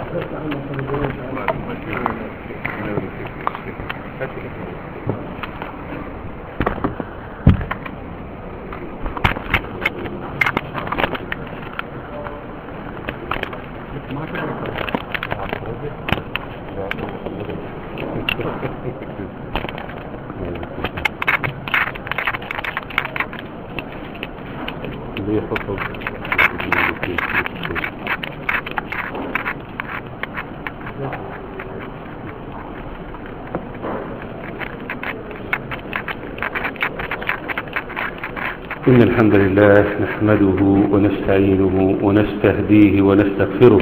إن الحمد لله نحمده ونستعينه ونستهديه ونستغفره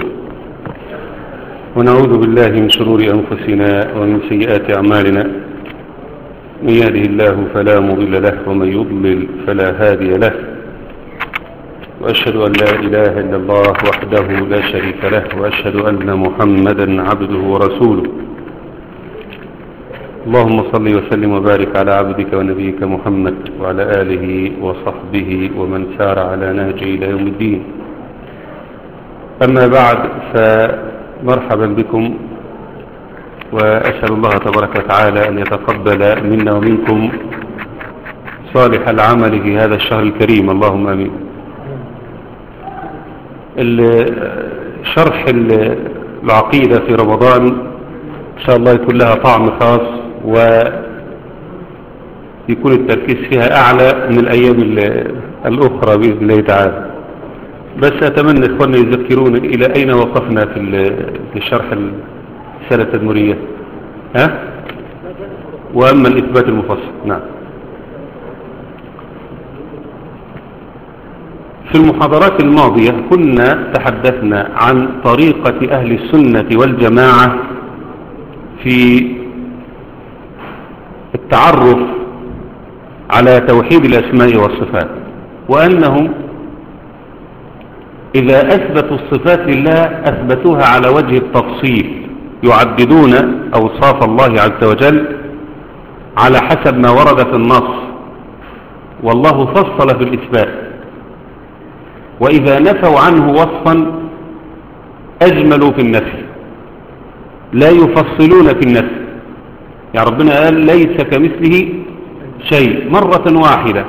ونعوذ بالله من شرور أنفسنا ومن سيئات أعمالنا من يهده الله فلا مضل له ومن يضلل فلا هادي له وأشهد أن لا إله إلا الله وحده لا شريك له وأشهد أن محمدا عبده ورسوله اللهم صل وسلم وبارك على عبدك ونبيك محمد وعلى آله وصحبه ومن سار على نهجه إلى يوم الدين أما بعد فمرحبا بكم وأسأل الله تبارك وتعالى أن يتقبل منا ومنكم صالح العمل في هذا الشهر الكريم اللهم أمين شرح العقيدة في رمضان إن شاء الله يكون لها طعم خاص ويكون التركيز فيها أعلى من الأيام الأخرى بإذن الله تعالى بس أتمنى إخواننا يذكرون إلى أين وقفنا في شرح السنة التدمرية ها؟ وأما الإثبات المفصل نعم في المحاضرات الماضية كنا تحدثنا عن طريقة أهل السنة والجماعة في التعرف على توحيد الأسماء والصفات وأنهم إذا أثبتوا الصفات لله أثبتوها على وجه التفصيل يعددون أوصاف الله عز وجل على حسب ما ورد في النص والله فصل في الإثبات وإذا نفوا عنه وصفا أجملوا في النفي لا يفصلون في النفي يعني ربنا قال ليس كمثله شيء مرة واحدة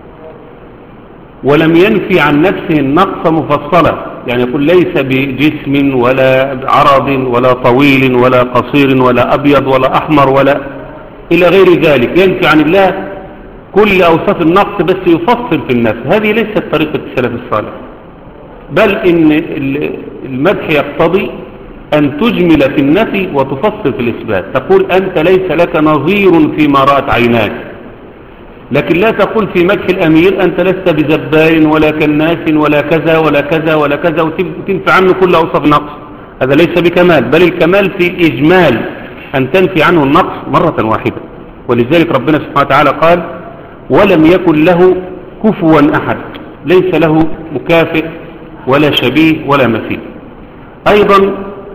ولم ينفي عن نفسه النقص مفصلة يعني يقول ليس بجسم ولا عرض ولا طويل ولا قصير ولا أبيض ولا أحمر ولا إلى غير ذلك ينفي عن الله كل أوصاف النقص بس يفصل في النفس هذه ليست طريقة السلف الصالح بل إن المدح يقتضي أن تجمل في النفي وتفصل في الإثبات تقول أنت ليس لك نظير فيما رأت عيناك لكن لا تقول في مدح الأمير أنت لست بزبار ولا كناس ولا كذا ولا كذا ولا كذا وتنفي عنه كل أوصاف نقص هذا ليس بكمال بل الكمال في الإجمال أن تنفي عنه النقص مرة واحدة ولذلك ربنا سبحانه وتعالى قال ولم يكن له كفوا أحد ليس له مكافئ ولا شبيه ولا مثيل أيضا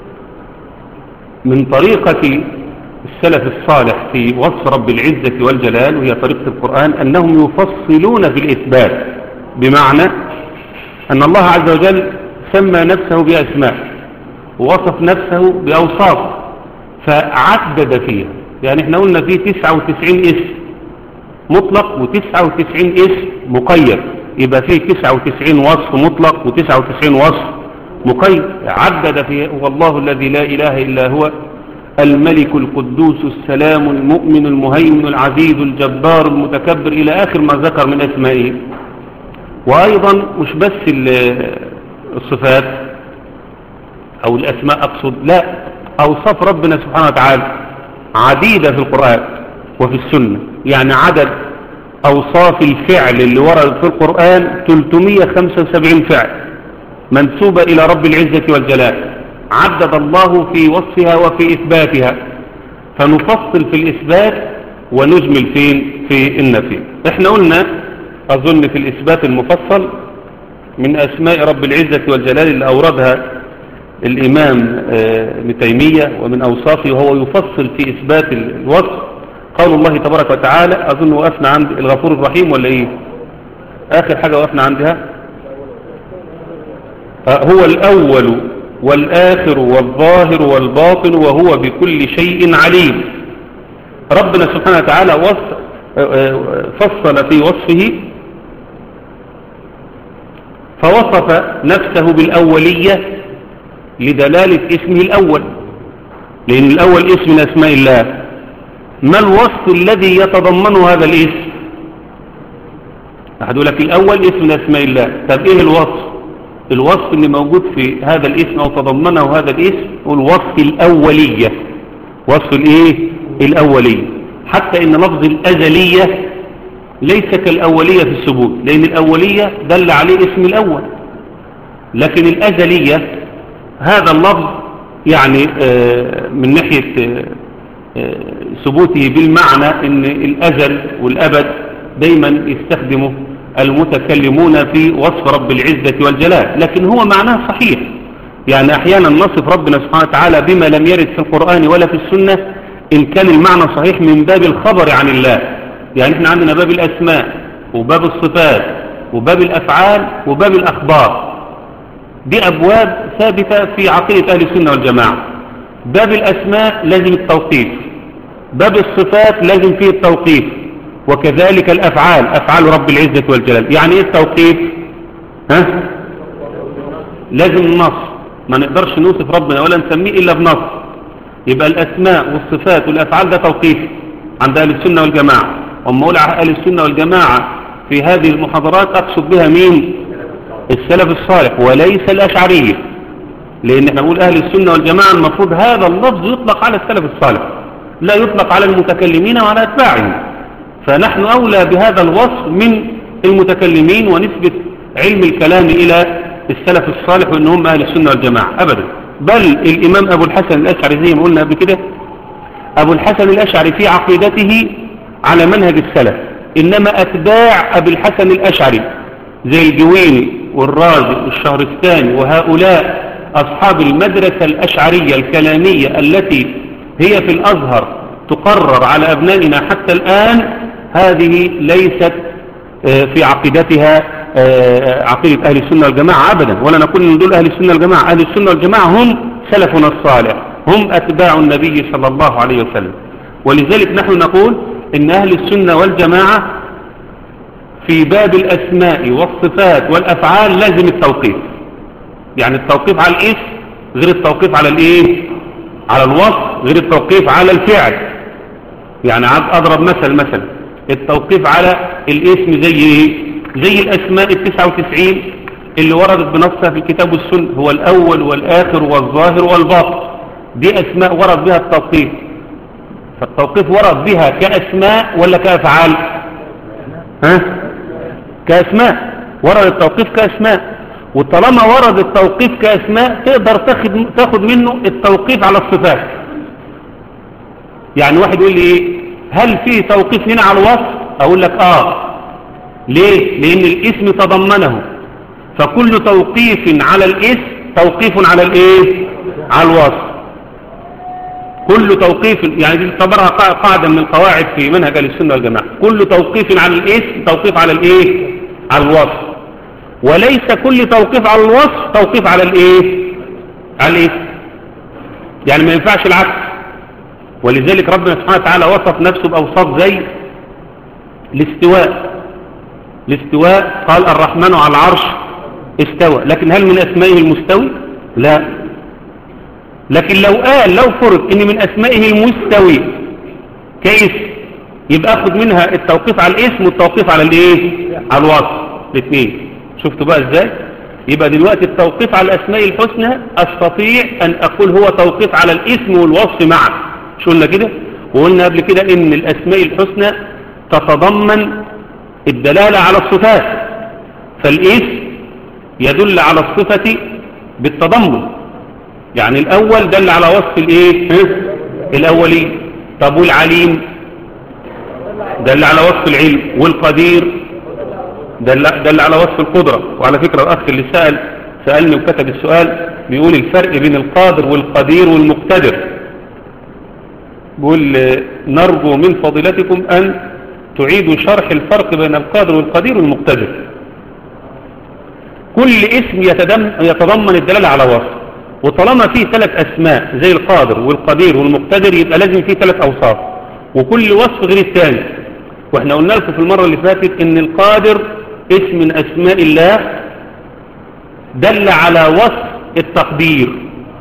من طريقة السلف الصالح في وصف رب العزة والجلال وهي طريقة القرآن أنهم يفصلون في الإثبات بمعنى أن الله عز وجل سمى نفسه بأسماء ووصف نفسه بأوصاف فعدد فيها يعني احنا قلنا فيه 99 اسم مطلق و99 اسم مقيد يبقى فيه 99 وصف مطلق و99 وصف مقيد عدد فيه والله الذي لا إله إلا هو الملك القدوس السلام المؤمن المهيمن العزيز الجبار المتكبر إلى آخر ما ذكر من أسمائه وأيضا مش بس الصفات أو الأسماء أقصد لا أوصاف ربنا سبحانه وتعالى عديدة في القرآن وفي السنة يعني عدد أوصاف الفعل اللي ورد في القرآن 375 فعل منسوبة إلى رب العزة والجلال عدد الله في وصفها وفي إثباتها فنفصل في الإثبات ونجمل فين في النفي احنا قلنا أظن في الإثبات المفصل من أسماء رب العزة والجلال اللي أوردها الإمام ابن تيمية ومن أوصافه وهو يفصل في إثبات الوصف قول الله تبارك وتعالى أظن وقفنا عند الغفور الرحيم ولا إيه آخر حاجة وقفنا عندها هو الأول والآخر والظاهر والباطن وهو بكل شيء عليم ربنا سبحانه وتعالى فصل في وصفه فوصف نفسه بالأولية لدلالة اسمه الأول لأن الأول اسم من أسماء الله ما الوصف الذي يتضمنه هذا الاسم أحد لك الأول اسم من أسماء الله طب إيه الوصف الوصف اللي موجود في هذا الاسم أو تضمنه هذا الاسم هو الوصف الأولية وصف الإيه الأولية حتى إن لفظ الأزلية ليس كالأولية في الثبوت لأن الأولية دل عليه اسم الأول لكن الأزلية هذا اللفظ يعني من ناحية ثبوته بالمعنى ان الأزل والأبد دايما يستخدمه المتكلمون في وصف رب العزة والجلال لكن هو معناه صحيح يعني أحيانا نصف ربنا سبحانه وتعالى بما لم يرد في القرآن ولا في السنة إن كان المعنى صحيح من باب الخبر عن الله يعني احنا عندنا باب الأسماء وباب الصفات وباب الأفعال وباب الأخبار دي أبواب ثابتة في عقيدة أهل السنة والجماعة باب الأسماء لازم التوقيف باب الصفات لازم فيه التوقيف وكذلك الأفعال أفعال رب العزة والجلال يعني إيه التوقيف ها؟ لازم النص ما نقدرش نوصف ربنا ولا نسميه إلا بنص يبقى الأسماء والصفات والأفعال ده توقيف عند أهل السنة والجماعة وما أقول أهل السنة والجماعة في هذه المحاضرات أقصد بها مين السلف الصالح وليس الأشعرية لأن احنا نقول أهل السنة والجماعة المفروض هذا اللفظ يطلق على السلف الصالح لا يطلق على المتكلمين وعلى أتباعهم فنحن أولى بهذا الوصف من المتكلمين ونسبة علم الكلام إلى السلف الصالح وأنهم أهل السنة والجماعة أبدا بل الإمام أبو الحسن الأشعري زي ما قلنا قبل كده أبو الحسن الأشعري في عقيدته على منهج السلف إنما أتباع أبي الحسن الأشعري زي الجويني والرازي والشهرستاني وهؤلاء أصحاب المدرسة الأشعرية الكلامية التي هي في الأزهر تقرر على أبنائنا حتى الآن هذه ليست في عقيدتها عقيدة أهل السنة والجماعة أبدا ولا نقول من دول أهل السنة والجماعة أهل السنة والجماعة هم سلفنا الصالح هم أتباع النبي صلى الله عليه وسلم ولذلك نحن نقول إن أهل السنة والجماعة في باب الأسماء والصفات والأفعال لازم التوقيف يعني التوقيف على الاسم غير التوقيف على الايه على الوصف غير التوقيف على الفعل يعني اضرب مثل مثلا التوقيف على الاسم زي ايه زي الاسماء التسعة وتسعين اللي وردت بنصها في الكتاب والسنة هو الاول والاخر والظاهر والباطن دي اسماء ورد بها التوقيف فالتوقيف ورد بها كاسماء ولا كافعال ها كاسماء ورد التوقيف كاسماء وطالما ورد التوقيف كاسماء تقدر تاخد تاخد منه التوقيف على الصفات يعني واحد يقول لي ايه هل في توقيف هنا على الوصف اقول لك اه ليه لان الاسم تضمنه فكل توقيف على الاسم توقيف على الايه على الوصف كل توقيف يعني دي تعتبرها قاعده من القواعد في منهج السنه والجماعه كل توقيف على الاسم توقيف على الايه على الوصف وليس كل توقيف على الوصف توقيف على الايه على الاسم يعني ما ينفعش العكس ولذلك ربنا سبحانه وتعالى وصف نفسه بأوصاف زي الاستواء الاستواء قال الرحمن على العرش استوى لكن هل من أسمائه المستوي لا لكن لو قال لو فرض ان من أسمائه المستوي كيف يبقى اخد منها التوقيف على الاسم والتوقيف على الايه على الوصف الاثنين شفتوا بقى ازاي يبقى دلوقتي التوقيف على الاسماء الحسنى استطيع ان اقول هو توقيف على الاسم والوصف معا مش قلنا كده وقلنا قبل كده ان الاسماء الحسنى تتضمن الدلالة على الصفات فالاسم يدل على الصفة بالتضمن يعني الاول دل على وصف الايه الاولي طب والعليم دل على وصف العلم والقدير دل, دل على وصف القدرة وعلى فكرة الأخ اللي سأل سألني وكتب السؤال بيقول الفرق بين القادر والقدير والمقتدر بيقول نرجو من فضيلتكم أن تعيدوا شرح الفرق بين القادر والقدير والمقتدر كل اسم يتضمن الدلالة على وصف وطالما فيه ثلاث أسماء زي القادر والقدير والمقتدر يبقى لازم فيه ثلاث أوصاف وكل وصف غير الثاني واحنا قلنا لكم في المرة اللي فاتت ان القادر اسم من أسماء الله دل على وصف التقدير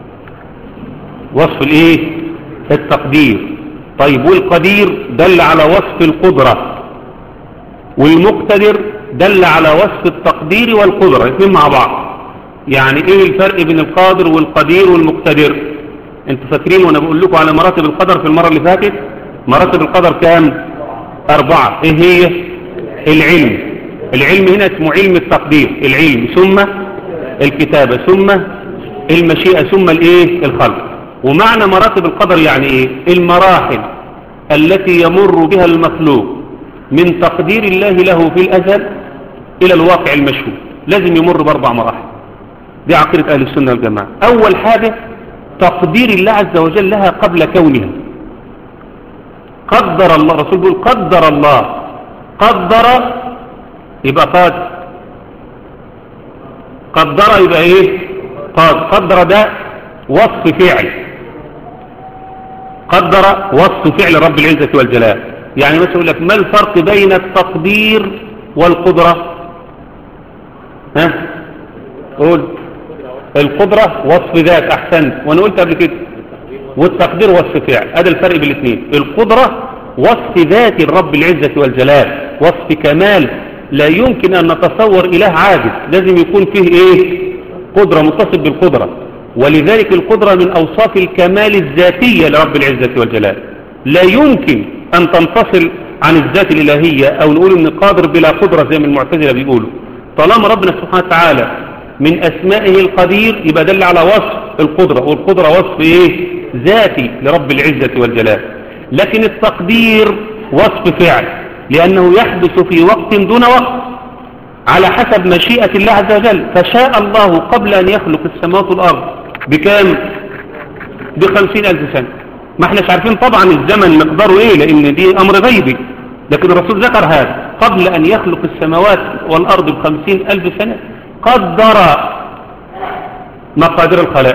وصف الايه التقدير طيب والقدير دل على وصف القدرة والمقتدر دل على وصف التقدير والقدرة الاثنين مع بعض يعني ايه الفرق بين القادر والقدير والمقتدر انتوا فاكرين وانا بقول لكم على مراتب القدر في المرة اللي فاتت مراتب القدر كام اربعة ايه هي العلم العلم هنا اسمه علم التقدير العلم ثم الكتابة ثم المشيئة ثم الايه الخلق ومعنى مراتب القدر يعني ايه المراحل التي يمر بها المخلوق من تقدير الله له في الازل الى الواقع المشهود لازم يمر باربع مراحل دي عقيدة اهل السنة والجماعة اول حاجة تقدير الله عز وجل لها قبل كونها قدر الله رسول بيقول قدر الله قدر يبقى قادر قدر يبقى ايه قادر قدر ده وصف فعل قدر وصف فعل رب العزة والجلال يعني مثلا يقول لك ما الفرق بين التقدير والقدرة ها قول القدرة وصف ذات احسنت وانا قلت قبل كده والتقدير وصف فعل هذا الفرق بين الاثنين القدرة وصف ذات الرب العزة والجلال وصف كمال لا يمكن ان نتصور اله عاجز لازم يكون فيه ايه قدرة متصف بالقدرة ولذلك القدرة من أوصاف الكمال الذاتية لرب العزة والجلال لا يمكن أن تنفصل عن الذات الإلهية أو نقول أن قادر بلا قدرة زي ما المعتزلة بيقولوا طالما ربنا سبحانه وتعالى من أسمائه القدير يبقى دل على وصف القدرة والقدرة وصف إيه؟ ذاتي لرب العزة والجلال لكن التقدير وصف فعل لأنه يحدث في وقت دون وقت على حسب مشيئة الله عز وجل فشاء الله قبل أن يخلق السماوات والأرض بكام بخمسين ألف سنة ما احناش عارفين طبعا الزمن مقداره ايه لان دي امر غيبي لكن الرسول ذكر هذا قبل ان يخلق السماوات والارض بخمسين الف سنة قدر مقادير الخلائق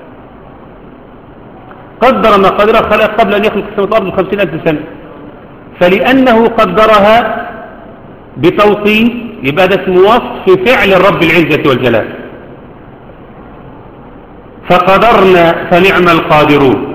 قدر مقادير الخلائق قبل ان يخلق السماوات والارض بخمسين الف سنة فلانه قدرها بتوقيت يبقى ده اسمه وصف فعل الرب العزة والجلال فقدرنا فنعم القادرون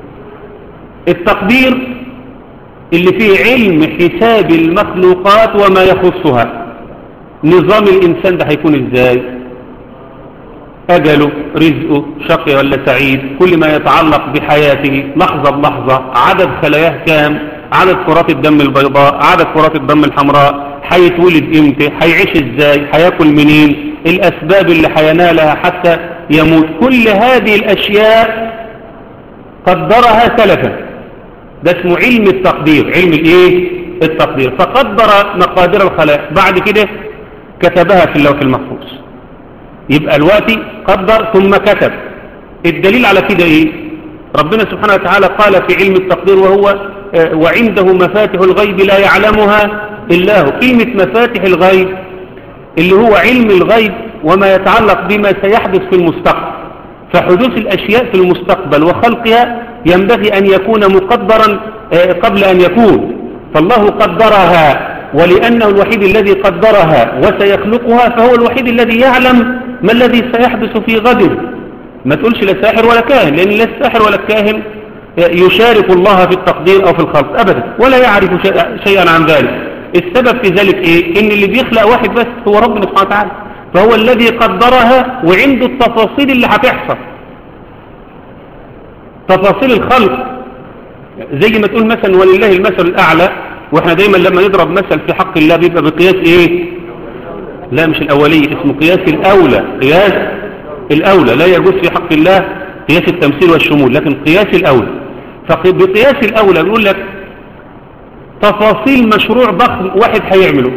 التقدير اللي فيه علم حساب المخلوقات وما يخصها نظام الإنسان ده هيكون ازاي أجله رزقه شقي ولا سعيد كل ما يتعلق بحياته لحظة بلحظة عدد خلاياه كام عدد كرات الدم البيضاء عدد كرات الدم الحمراء هيتولد امتى هيعيش ازاي هياكل منين الأسباب اللي هينالها حتى يموت كل هذه الأشياء قدرها سلفا ده اسمه علم التقدير علم الايه التقدير فقدر مقادير الخلائق بعد كده كتبها في اللوح المحفوظ يبقى الوقت قدر ثم كتب الدليل على كده ايه ربنا سبحانه وتعالى قال في علم التقدير وهو وعنده مفاتح الغيب لا يعلمها إلا هو كلمة مفاتح الغيب اللي هو علم الغيب وما يتعلق بما سيحدث في المستقبل فحدوث الأشياء في المستقبل وخلقها ينبغي أن يكون مقدرا قبل أن يكون فالله قدرها ولأنه الوحيد الذي قدرها وسيخلقها فهو الوحيد الذي يعلم ما الذي سيحدث في غد ما تقولش لا ساحر ولا كاهن لأن لا الساحر ولا الكاهن يشارك الله في التقدير أو في الخلق أبدا ولا يعرف شيئا عن ذلك السبب في ذلك إيه؟ إن اللي بيخلق واحد بس هو ربنا سبحانه وتعالى فهو الذي قدرها وعنده التفاصيل اللي هتحصل تفاصيل الخلق زي ما تقول مثلا ولله المثل الأعلى واحنا دايما لما نضرب مثل في حق الله بيبقى بقياس ايه لا مش الأولي اسمه قياس الأولى قياس الأولى لا يجوز في حق الله قياس التمثيل والشمول لكن قياس الأولى فبقياس الأولى بيقول لك تفاصيل مشروع ضخم واحد هيعمله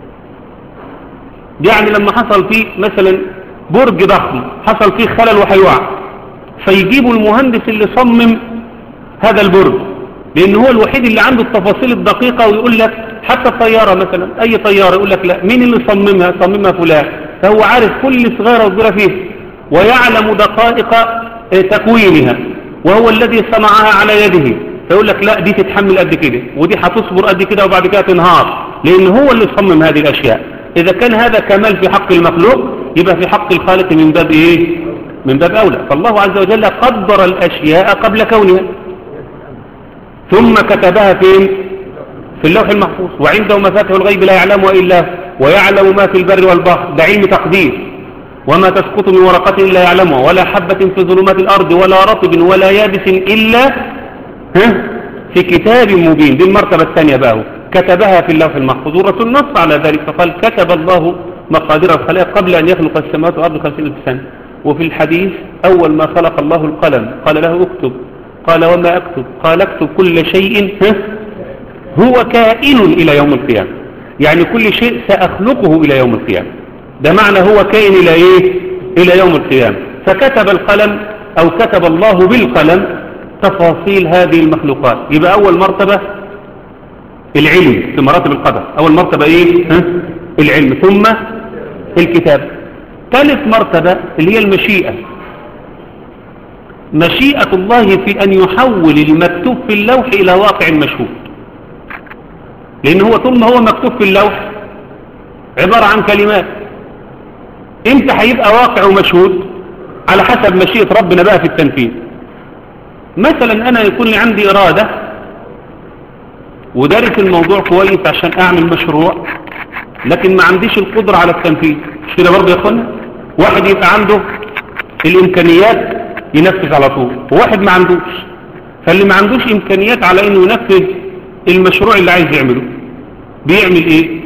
يعني لما حصل فيه مثلا برج ضخم حصل فيه خلل وهيوقع فيجيبوا المهندس اللي صمم هذا البرج لان هو الوحيد اللي عنده التفاصيل الدقيقة ويقول لك حتى الطيارة مثلا اي طيارة يقول لك لا مين اللي صممها صممها فلان فهو عارف كل صغيرة وكبيرة فيه ويعلم دقائق تكوينها وهو الذي صنعها على يده فيقول لك لا دي تتحمل قد كده ودي هتصبر قد كده وبعد كده تنهار لأن هو اللي صمم هذه الأشياء إذا كان هذا كمال في حق المخلوق يبقى في حق الخالق من باب إيه من باب أولى فالله عز وجل قدر الأشياء قبل كونها ثم كتبها فين في اللوح المحفوظ وعنده مفاتح الغيب لا يعلمها إلا ويعلم ما في البر والبحر ده علم تقدير وما تسقط من ورقة إلا يعلمها ولا حبة في ظلمات الأرض ولا رطب ولا يابس إلا ها في كتاب مبين دي المرتبة الثانية بقى كتبها في اللوح المحفوظ والرسول نص على ذلك فقال كتب الله مقادير الخلائق قبل أن يخلق السماوات والأرض خمسين ألف سنة وفي الحديث أول ما خلق الله القلم قال له اكتب قال وما أكتب قال اكتب كل شيء ها هو كائن إلى يوم القيامة يعني كل شيء سأخلقه إلى يوم القيامة ده معنى هو كائن إلى إيه إلى يوم القيامة فكتب القلم أو كتب الله بالقلم تفاصيل هذه المخلوقات يبقى أول مرتبة العلم في مراتب القدر أول مرتبة إيه ها؟ العلم ثم الكتاب ثالث مرتبة اللي هي المشيئة مشيئة الله في أن يحول المكتوب في اللوح إلى واقع مشهود لأن هو طول ما هو مكتوب في اللوح عبارة عن كلمات امتى هيبقى واقع ومشهود على حسب مشيئة ربنا بقى في التنفيذ مثلا أنا يكون لي عندي إرادة ودارس الموضوع كويس عشان أعمل مشروع لكن ما عنديش القدرة على التنفيذ مش كده برضه يا أخوانا واحد يبقى عنده الإمكانيات ينفذ على طول وواحد ما عندوش فاللي ما عندوش إمكانيات على إنه ينفذ المشروع اللي عايز يعمله بيعمل إيه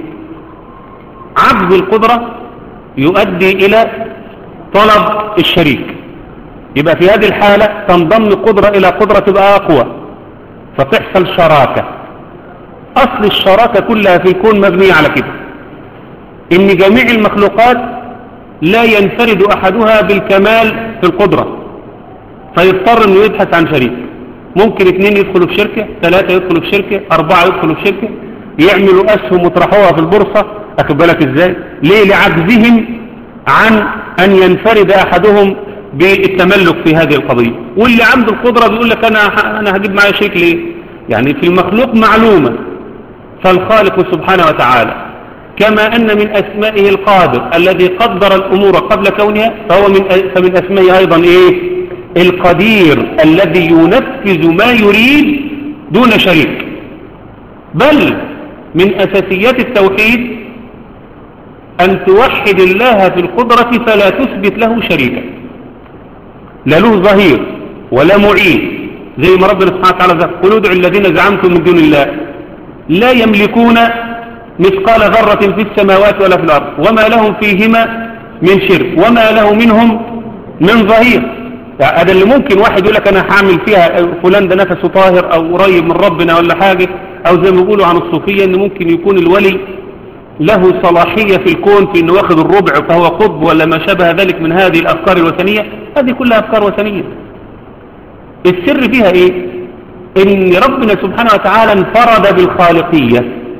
عجز القدرة يؤدي إلى طلب الشريك يبقى في هذه الحالة تنضم قدرة إلى قدرة تبقى أقوى فتحصل شراكة أصل الشراكة كلها في الكون مبنية على كده إن جميع المخلوقات لا ينفرد أحدها بالكمال في القدرة فيضطر أنه يبحث عن شريك ممكن اثنين يدخلوا في شركة ثلاثة يدخلوا في شركة أربعة يدخلوا في شركة يعملوا أسهم وطرحوها في البورصة أخد بالك إزاي ليه لعجزهم عن أن ينفرد أحدهم بالتملك في هذه القضية واللي عنده القدرة بيقول لك أنا أنا هجيب معايا شريك ليه يعني في المخلوق معلومة فالخالق سبحانه وتعالى كما أن من أسمائه القادر الذي قدر الأمور قبل كونها فهو من فمن أسمائه أيضا إيه القدير الذي ينفذ ما يريد دون شريك بل من أساسيات التوحيد أن توحد الله في القدرة فلا تثبت له شريكا لا له ظهير ولا معين زي ما ربنا سبحانه وتعالى ذكر قل ادعوا الذين زعمتم من دون الله لا يملكون مثقال ذرة في السماوات ولا في الأرض وما لهم فيهما من شرك وما له منهم من ظهير يعني هذا اللي ممكن واحد يقول لك أنا هعمل فيها فلان ده نفسه طاهر أو قريب من ربنا ولا حاجة أو زي ما بيقولوا عن الصوفية أن ممكن يكون الولي له صلاحية في الكون في أنه واخد الربع فهو قطب ولا ما شابه ذلك من هذه الأفكار الوثنية هذه كلها أفكار وثنية السر فيها إيه إن ربنا سبحانه وتعالى انفرد بالخالقية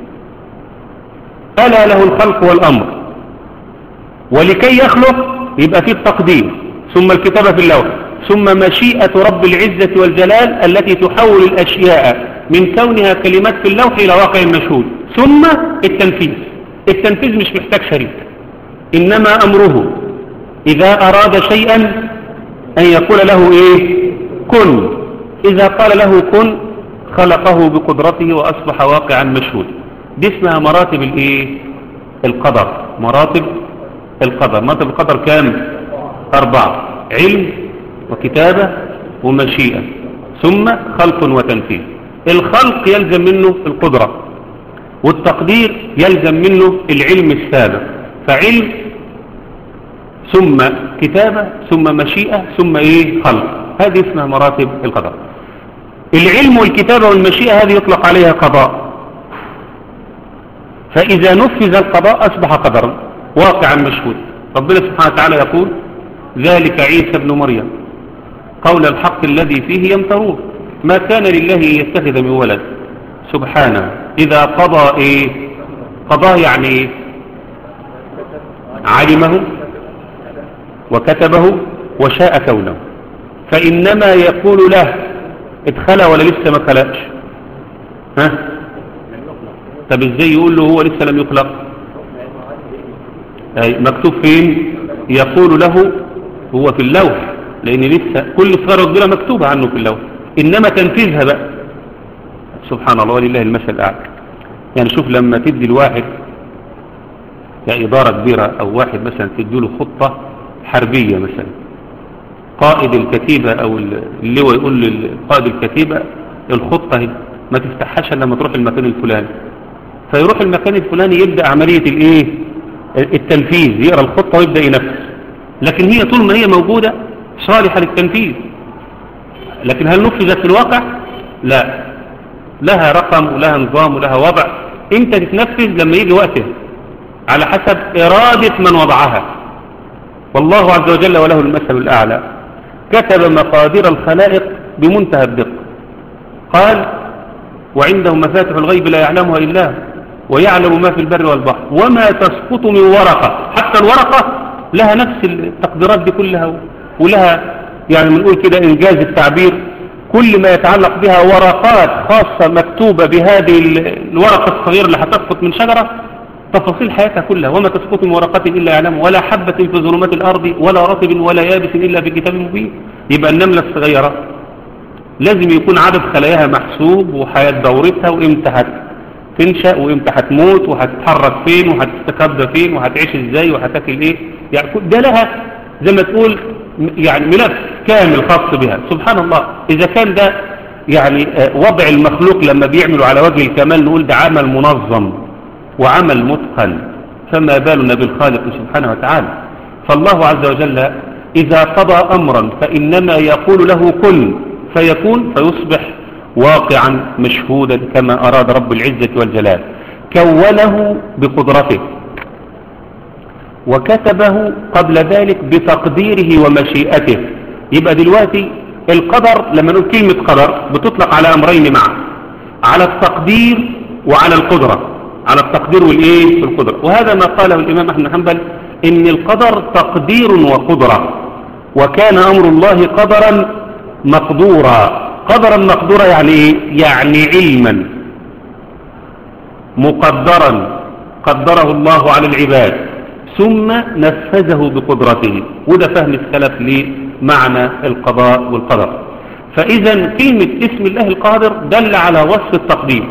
ألا له الخلق والأمر ولكي يخلق يبقى فيه التقدير ثم الكتابة في اللوح ثم مشيئة رب العزة والجلال التي تحول الأشياء من كونها كلمات في اللوح إلى واقع مشهود ثم التنفيذ التنفيذ مش محتاج شريك إنما أمره إذا أراد شيئا أن يقول له إيه كن إذا قال له كن خلقه بقدرته وأصبح واقعا مشهود دي اسمها مراتب الإيه القدر مراتب القدر مراتب القدر كام أربعة علم وكتابة ومشيئة ثم خلق وتنفيذ الخلق يلزم منه القدرة والتقدير يلزم منه العلم السابق فعلم ثم كتابة ثم مشيئة ثم ايه خلق هذه اسمها مراتب القدر العلم والكتابة والمشيئة هذه يطلق عليها قضاء فإذا نفذ القضاء أصبح قدرا واقعا مشهود ربنا سبحانه وتعالى يقول ذلك عيسى ابن مريم قول الحق الذي فيه يمترون ما كان لله يتخذ من ولد سبحانه إذا قضى إيه قضاه يعني إيه علمه وكتبه وشاء كونه فإنما يقول له ادخل ولا لسه ما خلقش ها طب ازاي يقول له هو لسه لم يخلق أي مكتوب فين يقول له هو في اللوح لان لسه كل صغيرة وكبيرة مكتوبة عنه في اللوح انما تنفيذها بقى سبحان الله ولله المثل الاعلى يعني شوف لما تدي الواحد كإدارة كبيرة أو واحد مثلا تديله خطة حربية مثلا قائد الكتيبة أو اللواء يقول لقائد الكتيبة الخطة هي ما تفتحهاش لما تروح المكان الفلاني فيروح المكان الفلاني يبدأ عملية الايه التنفيذ يقرأ الخطة ويبدأ ينفذ لكن هي طول ما هي موجودة صالحة للتنفيذ لكن هل نفذت في الواقع لا لها رقم ولها نظام ولها وضع انت تتنفذ لما يجي وقتها على حسب إرادة من وضعها والله عز وجل وله المثل الأعلى كتب مقادير الخلائق بمنتهى الدقة قال وعنده مفاتح الغيب لا يعلمها إلا هو ويعلم ما في البر والبحر وما تسقط من ورقة حتى الورقة لها نفس التقديرات دي كلها ولها يعني بنقول كده إنجاز التعبير كل ما يتعلق بها ورقات خاصة مكتوبة بهذه الورقة الصغيرة اللي هتسقط من شجرة تفاصيل حياتها كلها وما تسقط من ورقة إلا يعلم ولا حبة في ظلمات الأرض ولا رطب ولا يابس إلا في كتاب مبين يبقى النملة الصغيرة لازم يكون عدد خلاياها محسوب وحياة دورتها وإمتى هتنشأ وإمتى هتموت وهتتحرك فين وهتستكبى فين وهتعيش إزاي وهتاكل إيه يعني ده لها زي ما تقول يعني ملف كامل خاص بها سبحان الله إذا كان ده يعني وضع المخلوق لما بيعملوا على وجه الكمال نقول ده عمل منظم وعمل متقن فما بالنا بالخالق سبحانه وتعالى فالله عز وجل إذا قضى أمرا فإنما يقول له كن فيكون فيصبح واقعا مشهودا كما أراد رب العزة والجلال كونه بقدرته وكتبه قبل ذلك بتقديره ومشيئته يبقى دلوقتي القدر لما نقول كلمة قدر بتطلق على أمرين معا على التقدير وعلى القدرة على التقدير والإيه والقدرة وهذا ما قاله الإمام أحمد حنبل إن القدر تقدير وقدرة وكان أمر الله قدرا مقدورا قدرا مقدورا يعني إيه؟ يعني علما مقدرا قدره الله على العباد ثم نفذه بقدرته وده فهم السلف لمعنى القضاء والقدر فإذا كلمة اسم الله القادر دل على وصف التقدير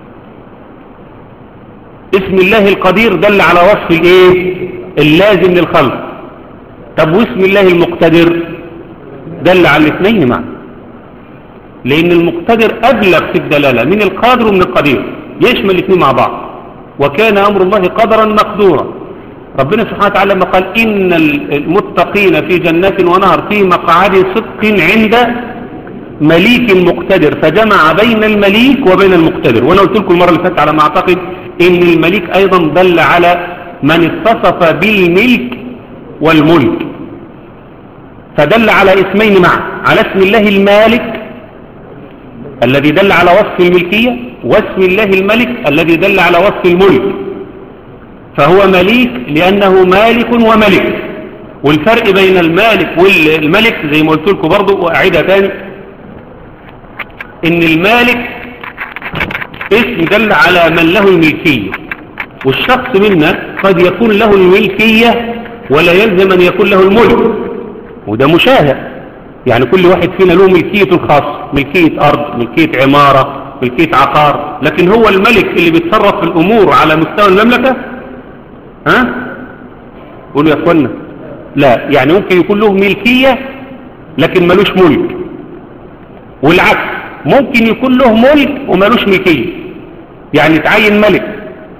اسم الله القدير دل على وصف الايه اللازم للخلق طب واسم الله المقتدر دل على الاثنين معا لان المقتدر ابلغ في الدلالة من القادر ومن القدير يشمل الاثنين مع بعض وكان امر الله قدرا مقدورا ربنا سبحانه وتعالى لما قال ان المتقين في جنات ونهر في مقعد صدق عند مليك مقتدر فجمع بين المليك وبين المقتدر وانا قلت لكم المره اللي فاتت على ما اعتقد ان الملك ايضا دل على من اتصف بالملك والملك فدل على اسمين معا على اسم الله المالك الذي دل على وصف الملكية واسم الله الملك الذي دل على وصف الملك فهو مليك لأنه مالك وملك والفرق بين المالك والملك زي ما قلت لكم برضو وأعيدها تاني إن المالك اسم دل على من له الملكية والشخص منا قد يكون له الملكية ولا يلزم أن يكون له الملك وده مشاهد يعني كل واحد فينا له ملكيته الخاصة ملكية أرض ملكية عمارة ملكية عقار لكن هو الملك اللي بيتصرف في الأمور على مستوى المملكة ها قولوا يا أخوانا لا يعني ممكن يكون له ملكية لكن ملوش ملك والعكس ممكن يكون له ملك وملوش ملكية يعني يتعين ملك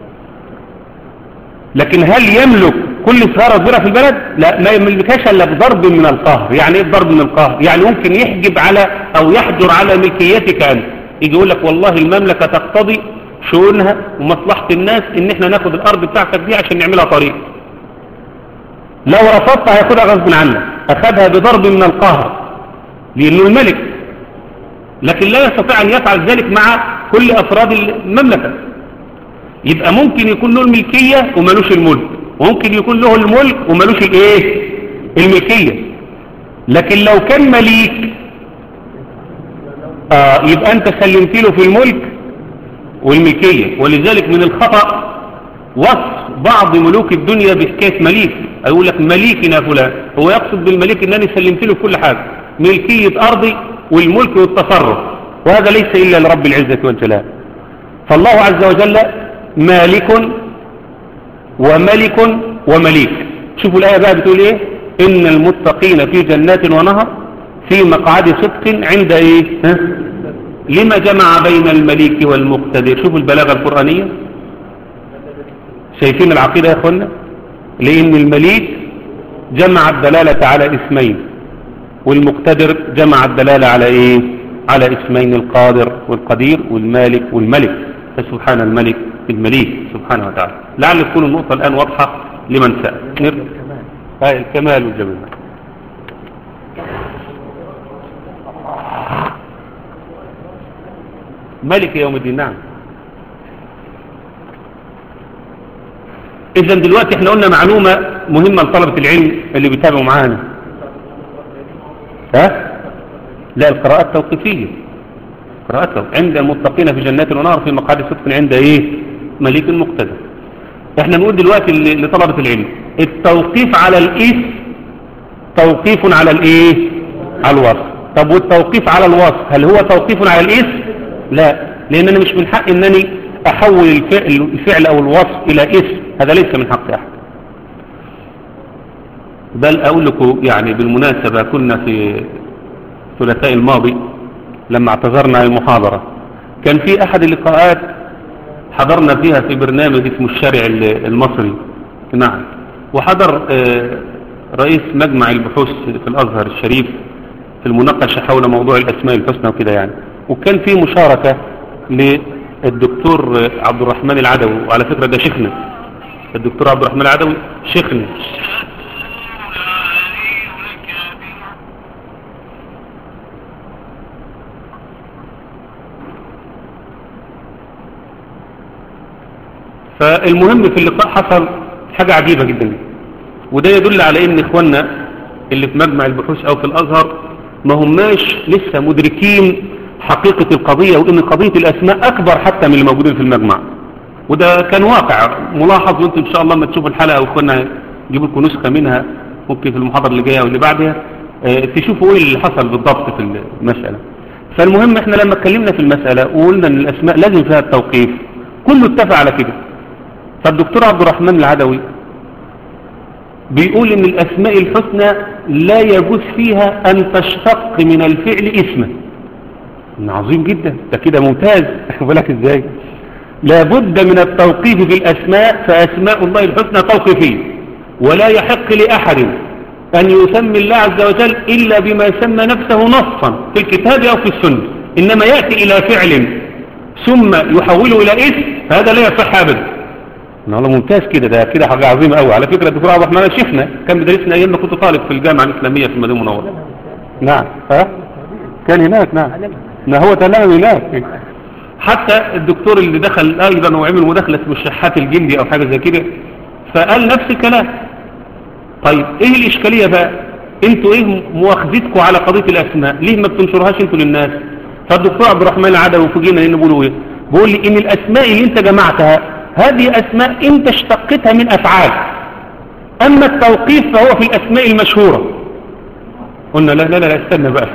لكن هل يملك كل صغيرة كبيرة في البلد لا ما يملكهاش الا بضرب من القهر يعني ايه ضرب من القهر يعني ممكن يحجب على او يحجر على ملكيتك انت يجي يقول لك والله المملكة تقتضي شؤونها ومصلحة الناس ان احنا ناخد الارض بتاعتك دي عشان نعملها طريق لو رفضت هياخدها غصب عنك اخذها بضرب من القهر لانه الملك لكن لا يستطيع ان يفعل ذلك مع كل افراد المملكة يبقى ممكن يكون له الملكية وملوش الملك وممكن يكون له الملك وملوش الايه الملكية لكن لو كان مليك آه يبقى انت سلمت له في الملك والملكية ولذلك من الخطأ وصف بعض ملوك الدنيا بحكاية مليك يقول لك مليكنا فلان هو يقصد بالمليك انني سلمت له كل حاجة ملكية ارضي والملك والتصرف وهذا ليس الا لرب العزة والجلال فالله عز وجل مالك وملك ومليك شوفوا الآية بقى بتقول ايه ان المتقين في جنات ونهر في مقعد صدق عند ايه ها؟ لما جمع بين المليك والمقتدر شوفوا البلاغة القرآنية شايفين العقيدة يا اخوانا لان المليك جمع الدلالة على اسمين والمقتدر جمع الدلالة على ايه على اسمين القادر والقدير والمالك والملك فسبحان الملك المليك سبحانه وتعالى لعل تكون النقطة الآن واضحة لمن سأل نرجع هاي الكمال والجمال ملك يوم الدين نعم إذا دلوقتي احنا قلنا معلومة مهمة لطلبة العلم اللي بيتابعوا معانا ها لا القراءات توقيفية قراءته عند المتقين في جنات ونهر في مقعد صدق عند ايه مليك مقتدر احنا نقول دلوقتي لطلبة العلم التوقيف على الاسم توقيف على الايه على الوصف طب والتوقيف على الوصف هل هو توقيف على الاسم لا لان انا مش من حق انني احول الفعل, الفعل او الوصف الى اسم هذا ليس من حق احد بل اقول لكم يعني بالمناسبة كنا في الثلاثاء الماضي لما اعتذرنا المحاضرة كان في احد اللقاءات حضرنا فيها في برنامج اسمه الشارع المصري نعم وحضر رئيس مجمع البحوث في الازهر الشريف في المناقشة حول موضوع الاسماء الحسنى وكده يعني وكان في مشاركة للدكتور عبد الرحمن العدوي وعلى فكرة ده شيخنا الدكتور عبد الرحمن العدوي شيخنا فالمهم في اللقاء حصل حاجة عجيبة جدا وده يدل على ان اخواننا اللي في مجمع البحوث او في الازهر ما هماش لسه مدركين حقيقة القضية وان قضية الاسماء اكبر حتى من اللي موجودين في المجمع وده كان واقع ملاحظ وانتم ان شاء الله ما تشوفوا الحلقة واخواننا يجيبوا لكم نسخة منها ممكن في المحاضرة اللي جاية واللي بعدها اه تشوفوا ايه اللي حصل بالضبط في المسألة فالمهم احنا لما اتكلمنا في المسألة وقلنا ان الاسماء لازم فيها التوقيف كله اتفق على كده فالدكتور عبد الرحمن العدوي بيقول ان الاسماء الحسنى لا يجوز فيها ان تشتق من الفعل اسما عظيم جدا ده كده ممتاز بالك ازاي لابد من التوقيف في الاسماء فاسماء الله الحسنى توقيفيه ولا يحق لاحد ان يسمي الله عز وجل الا بما سمى نفسه نصا في الكتاب او في السنه انما ياتي الى فعل ثم يحوله الى اسم هذا لا يصح ابدا والله ممتاز كده ده كده حاجة عظيمة قوي على فكرة الدكتور عبد الرحمن شيخنا كان بيدرسنا ايام ما كنت طالب في الجامعة الإسلامية في المدينة المنورة نعم ها كان هناك نعم ما هو تلام هناك حتى الدكتور اللي دخل ايضا وعمل مداخلة اسمه الشحات الجندي او حاجة زي كده فقال نفس الكلام طيب ايه الاشكالية بقى انتوا ايه مواخذتكم على قضية الاسماء ليه ما بتنشرهاش انتوا للناس فالدكتور عبد الرحمن العدوي فوجئنا ان بيقولوا ايه بيقول لي ان الاسماء اللي انت جمعتها هذه أسماء أنت اشتقتها من أفعال أما التوقيف فهو في الأسماء المشهورة قلنا لا لا لا استنى بقى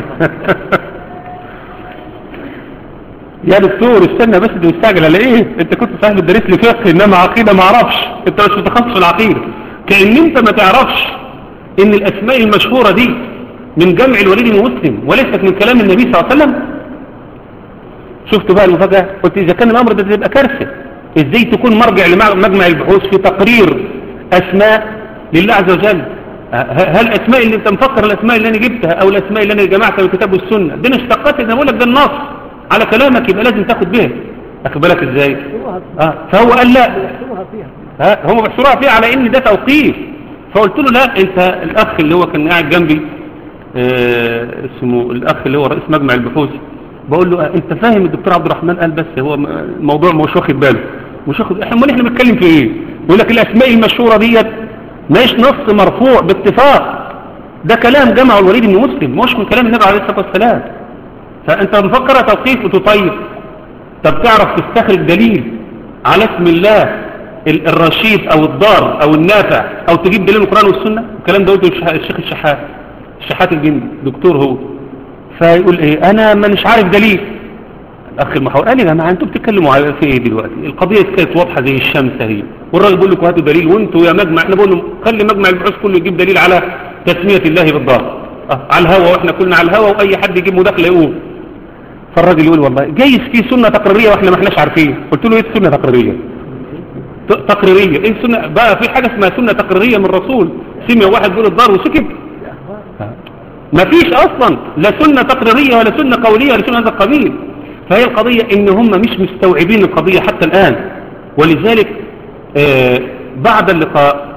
يا دكتور استنى بس دي مستعجل على ايه انت كنت صاحب الدرس لي فقه انما عقيدة ما اعرفش انت مش متخصص في العقيدة كأن انت ما تعرفش ان الاسماء المشهورة دي من جمع الوليد بن مسلم وليست من كلام النبي صلى الله عليه وسلم شفت بقى المفاجأة قلت اذا كان الامر ده تبقى كارثة ازاي تكون مرجع لمجمع البحوث في تقرير اسماء لله عز وجل هل الاسماء اللي انت مفكر الاسماء اللي انا جبتها او الاسماء اللي انا جمعتها من الكتاب والسنه دي انا اشتقت انا بقول لك ده النص على كلامك يبقى لازم تاخد بها اخد بالك ازاي اه فهو قال لا ها هم بيحصروها فيها على ان ده توقيف فقلت له لا انت الاخ اللي هو كان قاعد جنبي آه اسمه الاخ اللي هو رئيس مجمع البحوث بقول له آه انت فاهم الدكتور عبد الرحمن قال بس هو الموضوع مش واخد باله مش واخد امال احنا بنتكلم في ايه يقول لك الاسماء المشهوره ديت مش نص مرفوع باتفاق ده كلام جمع الوليد بن مسلم مش من كلام النبي عليه الصلاة والسلام فأنت مفكر توقيف وتطيب طب تعرف تستخرج دليل على اسم الله الرشيد أو الضار أو النافع أو تجيب دليل القرآن والسنة الكلام ده قلته الشيخ الشحات الشحات الجندي دكتور هو فيقول ايه انا ما مش عارف دليل الاخ المحاور قال لي يا جماعه انتوا بتتكلموا في ايه دلوقتي القضيه كانت واضحه زي الشمس اهي والراجل بيقول لكم هاتوا دليل وانتوا يا مجمع احنا بقول له خلي مجمع البحوث كله يجيب دليل على تسميه الله بالضار اه على الهوا واحنا كلنا على الهوا واي حد يجيب مداخله يقول فالراجل يقول والله جايز في سنه تقريريه واحنا ما احناش عارفين قلت له ايه السنه تقريريه تقريريه ايه السنه بقى في حاجه اسمها سنه تقريريه من الرسول سمع واحد بيقول الضار وسكت ما فيش اصلا لا سنة تقريرية ولا سنة قولية ولا سنة هذا القبيل فهي القضية ان هم مش مستوعبين القضية حتى الان ولذلك آه بعد اللقاء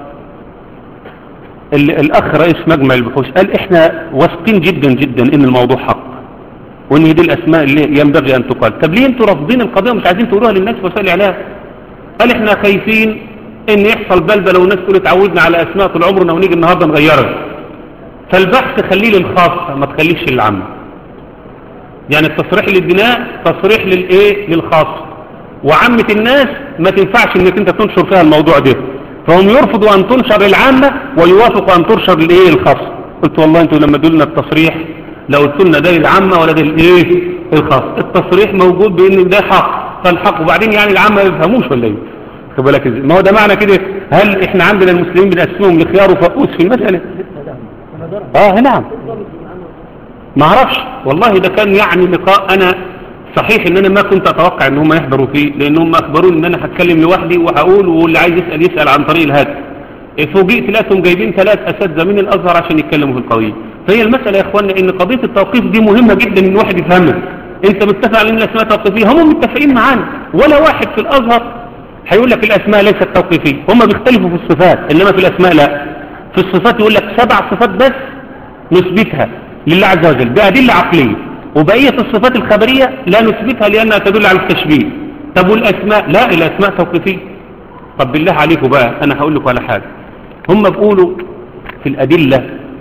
الاخ رئيس مجمع البحوث قال احنا واثقين جدا جدا ان الموضوع حق وان دي الاسماء اللي ينبغي ان تقال طب ليه انتوا رافضين القضية ومش عايزين تقولوها للناس في وسائل الاعلام قال احنا خايفين ان يحصل بلبله والناس تقول اتعودنا على اسماء طول عمرنا ونيجي النهارده نغيرها فالبحث خليه للخاصة ما تخليش للعامة يعني التصريح للبناء تصريح للايه للخاص وعامة الناس ما تنفعش انك انت تنشر فيها الموضوع ده فهم يرفضوا ان تنشر للعامة ويوافقوا ان تنشر للايه للخاص قلت والله انتوا لما دولنا التصريح لو قلت لنا ده للعامة ولا ده للايه الخاص التصريح موجود بان ده حق فالحق وبعدين يعني العامة ما يفهموش ولا ايه خد بالك ازاي ما هو ده معنى كده هل احنا عندنا المسلمين بنقسمهم لخيار وفقوس في المسألة اه نعم ما اعرفش والله ده كان يعني لقاء انا صحيح ان انا ما كنت اتوقع ان هم يحضروا فيه لان هم اخبروني ان انا هتكلم لوحدي وهقول واللي عايز يسال يسال عن طريق الهاتف فوجئت لقيتهم جايبين ثلاث اساتذه من الازهر عشان يتكلموا في القضيه فهي المساله يا اخوانا ان قضيه التوقيف دي مهمه جدا ان الواحد يفهمها انت متفق على ان الاسماء توقيفيه هم متفقين معانا ولا واحد في الازهر هيقول لك الاسماء ليست توقيفيه هم بيختلفوا في الصفات انما في الاسماء لا في الصفات يقول لك سبع صفات بس نثبتها لله عز وجل بأدلة عقلية وبقية الصفات الخبرية لا نثبتها لأنها تدل على التشبيه طب والأسماء لا الأسماء توقيفية طب بالله عليكم بقى أنا هقول لكم على حاجة هم بيقولوا في الأدلة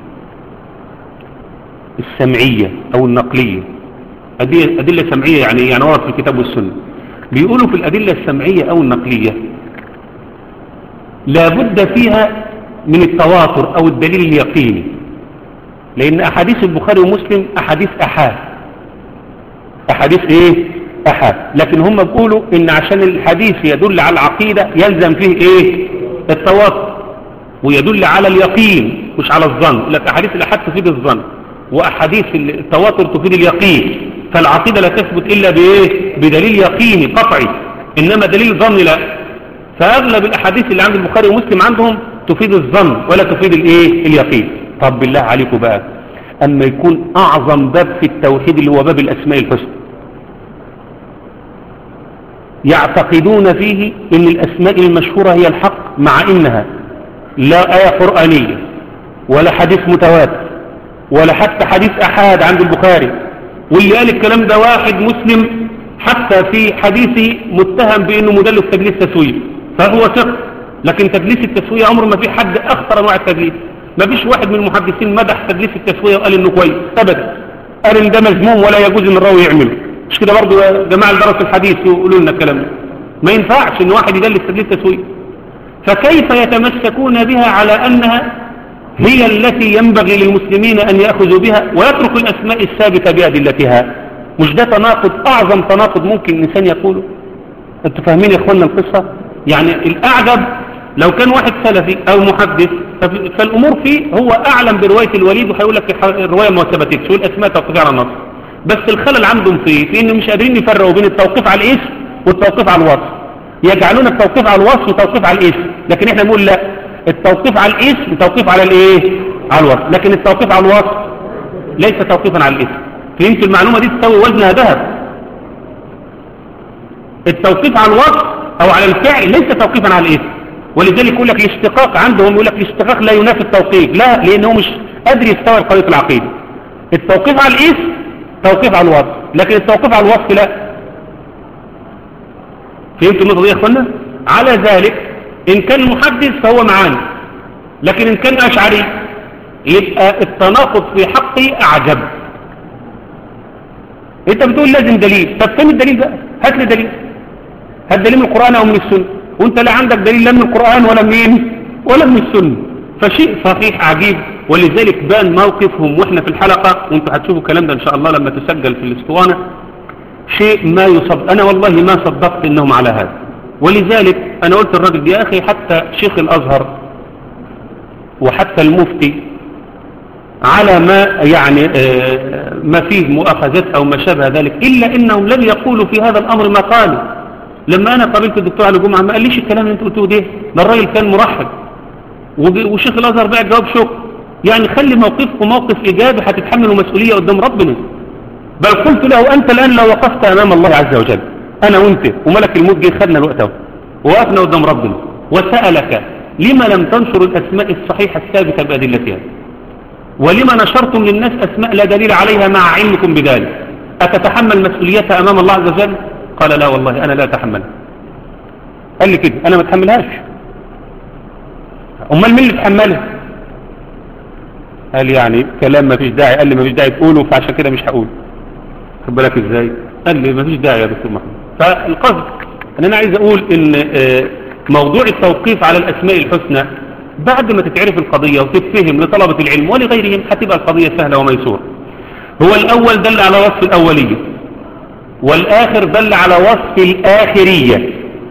السمعية أو النقلية أدلة سمعية يعني يعني ورد في الكتاب والسنة بيقولوا في الأدلة السمعية أو النقلية لابد فيها من التواتر أو الدليل اليقيني لأن أحاديث البخاري ومسلم أحاديث أحاد أحاديث إيه؟ أحاد لكن هم بيقولوا إن عشان الحديث يدل على العقيدة يلزم فيه إيه؟ التواتر ويدل على اليقين مش على الظن لك أحاديث الأحاد تفيد الظن وأحاديث التواتر تفيد اليقين فالعقيدة لا تثبت إلا بإيه؟ بدليل يقيني قطعي إنما دليل ظن لا فأغلب الأحاديث اللي عند البخاري ومسلم عندهم تفيد الظن ولا تفيد الإيه؟ اليقين طب بالله عليكم بقى أما يكون أعظم باب في التوحيد اللي هو باب الأسماء الحسنى يعتقدون فيه ان الأسماء المشهورة هي الحق مع إنها لا آية قرآنية ولا حديث متواتر ولا حتى حديث أحاد عند البخاري واللي قال الكلام ده واحد مسلم حتى في حديثه متهم بأنه مدلس تدليس تسوية فهو ثق لكن تدليس التسوية عمر ما في حد أخطر أنواع التدليس ما فيش واحد من المحدثين مدح تدليس التسوية وقال انه كويس ابدا قال ان ده مذموم ولا يجوز ان الراوي يعمله مش كده برضو يا جماعه اللي درسوا الحديث يقولوا لنا الكلام ده ما ينفعش ان واحد يدلس تدليس تسوية فكيف يتمسكون بها على انها هي التي ينبغي للمسلمين ان ياخذوا بها ويتركوا الاسماء الثابته بادلتها مش ده تناقض اعظم تناقض ممكن الانسان يقوله انتوا فاهمين يا اخوانا القصه يعني الاعجب لو كان واحد سلفي او محدث فالامور فيه هو اعلم برواية الوليد وهيقول لك الرواية ما ثبتتش والاسماء توقيف على النص بس الخلل عندهم فيه في انه مش قادرين يفرقوا بين التوقيف على الاسم والتوقيف على الوصف يجعلون التوقيف على الوصف وتوقيف على الاسم لكن احنا نقول لا التوقيف على الاسم توقيف على الايه على الوصف لكن التوقيف على الوصف ليس توقيفا على الاسم فهمت المعلومة دي تساوي وزنها ذهب التوقيف على الوصف او على الفعل ليس توقيفا على الاسم ولذلك يقول لك الاشتقاق عندهم يقول لك الاشتقاق لا ينافي التوقيف لا لانه مش قادر يستوعب قضيه العقيده التوقيف على الاسم توقيف على الوصف لكن التوقيف على الوصف لا فهمتوا النقطه دي يا اخوانا على ذلك ان كان محدث فهو معانا لكن ان كان اشعري يبقى التناقض في حقي أعجب انت بتقول لازم دليل طب فين الدليل بقى هات لي دليل هات دليل من القرآن أو من السنة وانت لا عندك دليل لا من القرآن ولا من ولا من السنة فشيء صحيح عجيب ولذلك بان موقفهم واحنا في الحلقة وانتوا هتشوفوا الكلام ده ان شاء الله لما تسجل في الاسطوانة شيء ما يصب انا والله ما صدقت انهم على هذا ولذلك انا قلت الراجل يا اخي حتى شيخ الازهر وحتى المفتي على ما يعني ما فيه مؤاخذات او ما شابه ذلك الا انهم لم يقولوا في هذا الامر ما قالوا لما انا قابلت الدكتور علي جمعه ما قاليش الكلام اللي انت قلتوه ده ده الراجل كان مرحب وشيخ الازهر بقى جواب شكر يعني خلي موقفكم موقف ايجابي هتتحملوا مسؤوليه قدام ربنا بل قلت له انت الان لو وقفت امام الله عز وجل انا وانت وملك الموت جه خدنا الوقت اهو ووقفنا قدام ربنا وسالك لما لم تنشر الاسماء الصحيحه الثابته بادلتها ولما نشرتم للناس اسماء لا دليل عليها مع علمكم بذلك اتتحمل مسؤوليتها امام الله عز وجل قال لا والله انا لا اتحملها قال لي كده انا ما اتحملهاش امال مين اللي اتحملها قال يعني كلام ما فيش داعي قال لي ما فيش داعي تقوله فعشان كده مش هقوله خد بالك ازاي قال لي ما فيش داعي يا دكتور محمود فالقصد ان انا عايز اقول ان موضوع التوقيف على الاسماء الحسنى بعد ما تتعرف القضية وتتفهم لطلبة العلم ولغيرهم هتبقى القضية سهلة وميسورة هو الاول دل على وصف الاولية والاخر دل على وصف الاخرية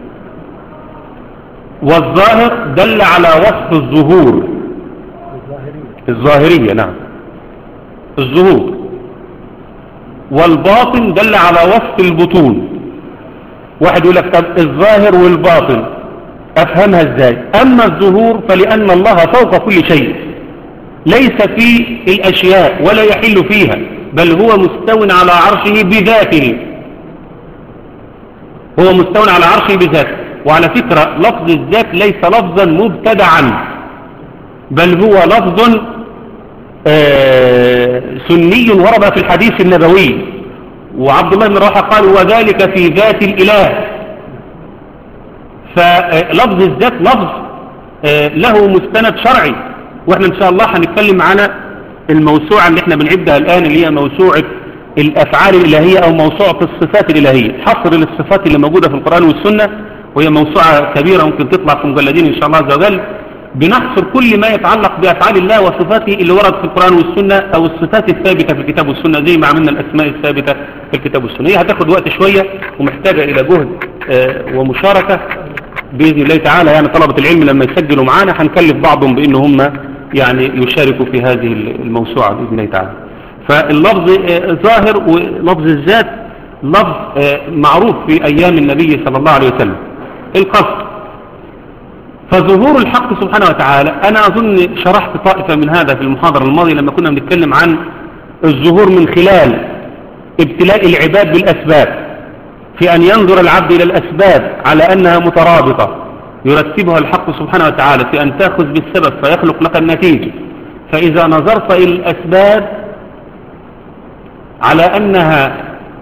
والظاهر دل على وصف الظهور الظاهرية نعم الظهور والباطن دل على وصف البطون واحد يقول لك طب الظاهر والباطن افهمها ازاي اما الظهور فلان الله فوق كل شيء ليس في الاشياء ولا يحل فيها بل هو مستو على عرشه بذاته هو مستو على عرشه بذاته وعلى فكرة لفظ الذات ليس لفظا مبتدعا بل هو لفظ آه سني ورد في الحديث النبوي وعبد الله بن رواحه قال وذلك في ذات الإله فلفظ الذات لفظ آه له مستند شرعي واحنا ان شاء الله هنتكلم عن الموسوعة اللي احنا بنعدها الآن اللي هي موسوعة الأفعال الإلهية أو موسوعة الصفات الإلهية حصر للصفات اللي موجودة في القرآن والسنة وهي موسوعة كبيرة ممكن تطلع في مجلدين إن شاء الله عز وجل بنحصر كل ما يتعلق بأفعال الله وصفاته اللي ورد في القرآن والسنة أو الصفات الثابتة في الكتاب والسنة زي ما عملنا الأسماء الثابتة في الكتاب والسنة هي هتاخد وقت شوية ومحتاجة إلى جهد آه ومشاركة بإذن الله تعالى يعني طلبة العلم لما يسجلوا معانا هنكلف بعضهم بأن هم يعني يشاركوا في هذه الموسوعة بإذن الله تعالى فاللفظ آه ظاهر ولفظ الذات لفظ آه معروف في أيام النبي صلى الله عليه وسلم القصد فظهور الحق سبحانه وتعالى أنا أظن شرحت طائفة من هذا في المحاضرة الماضية لما كنا بنتكلم عن الظهور من خلال ابتلاء العباد بالأسباب في أن ينظر العبد إلى الأسباب على أنها مترابطة يرتبها الحق سبحانه وتعالى في أن تأخذ بالسبب فيخلق لك النتيجة فإذا نظرت إلى الأسباب على أنها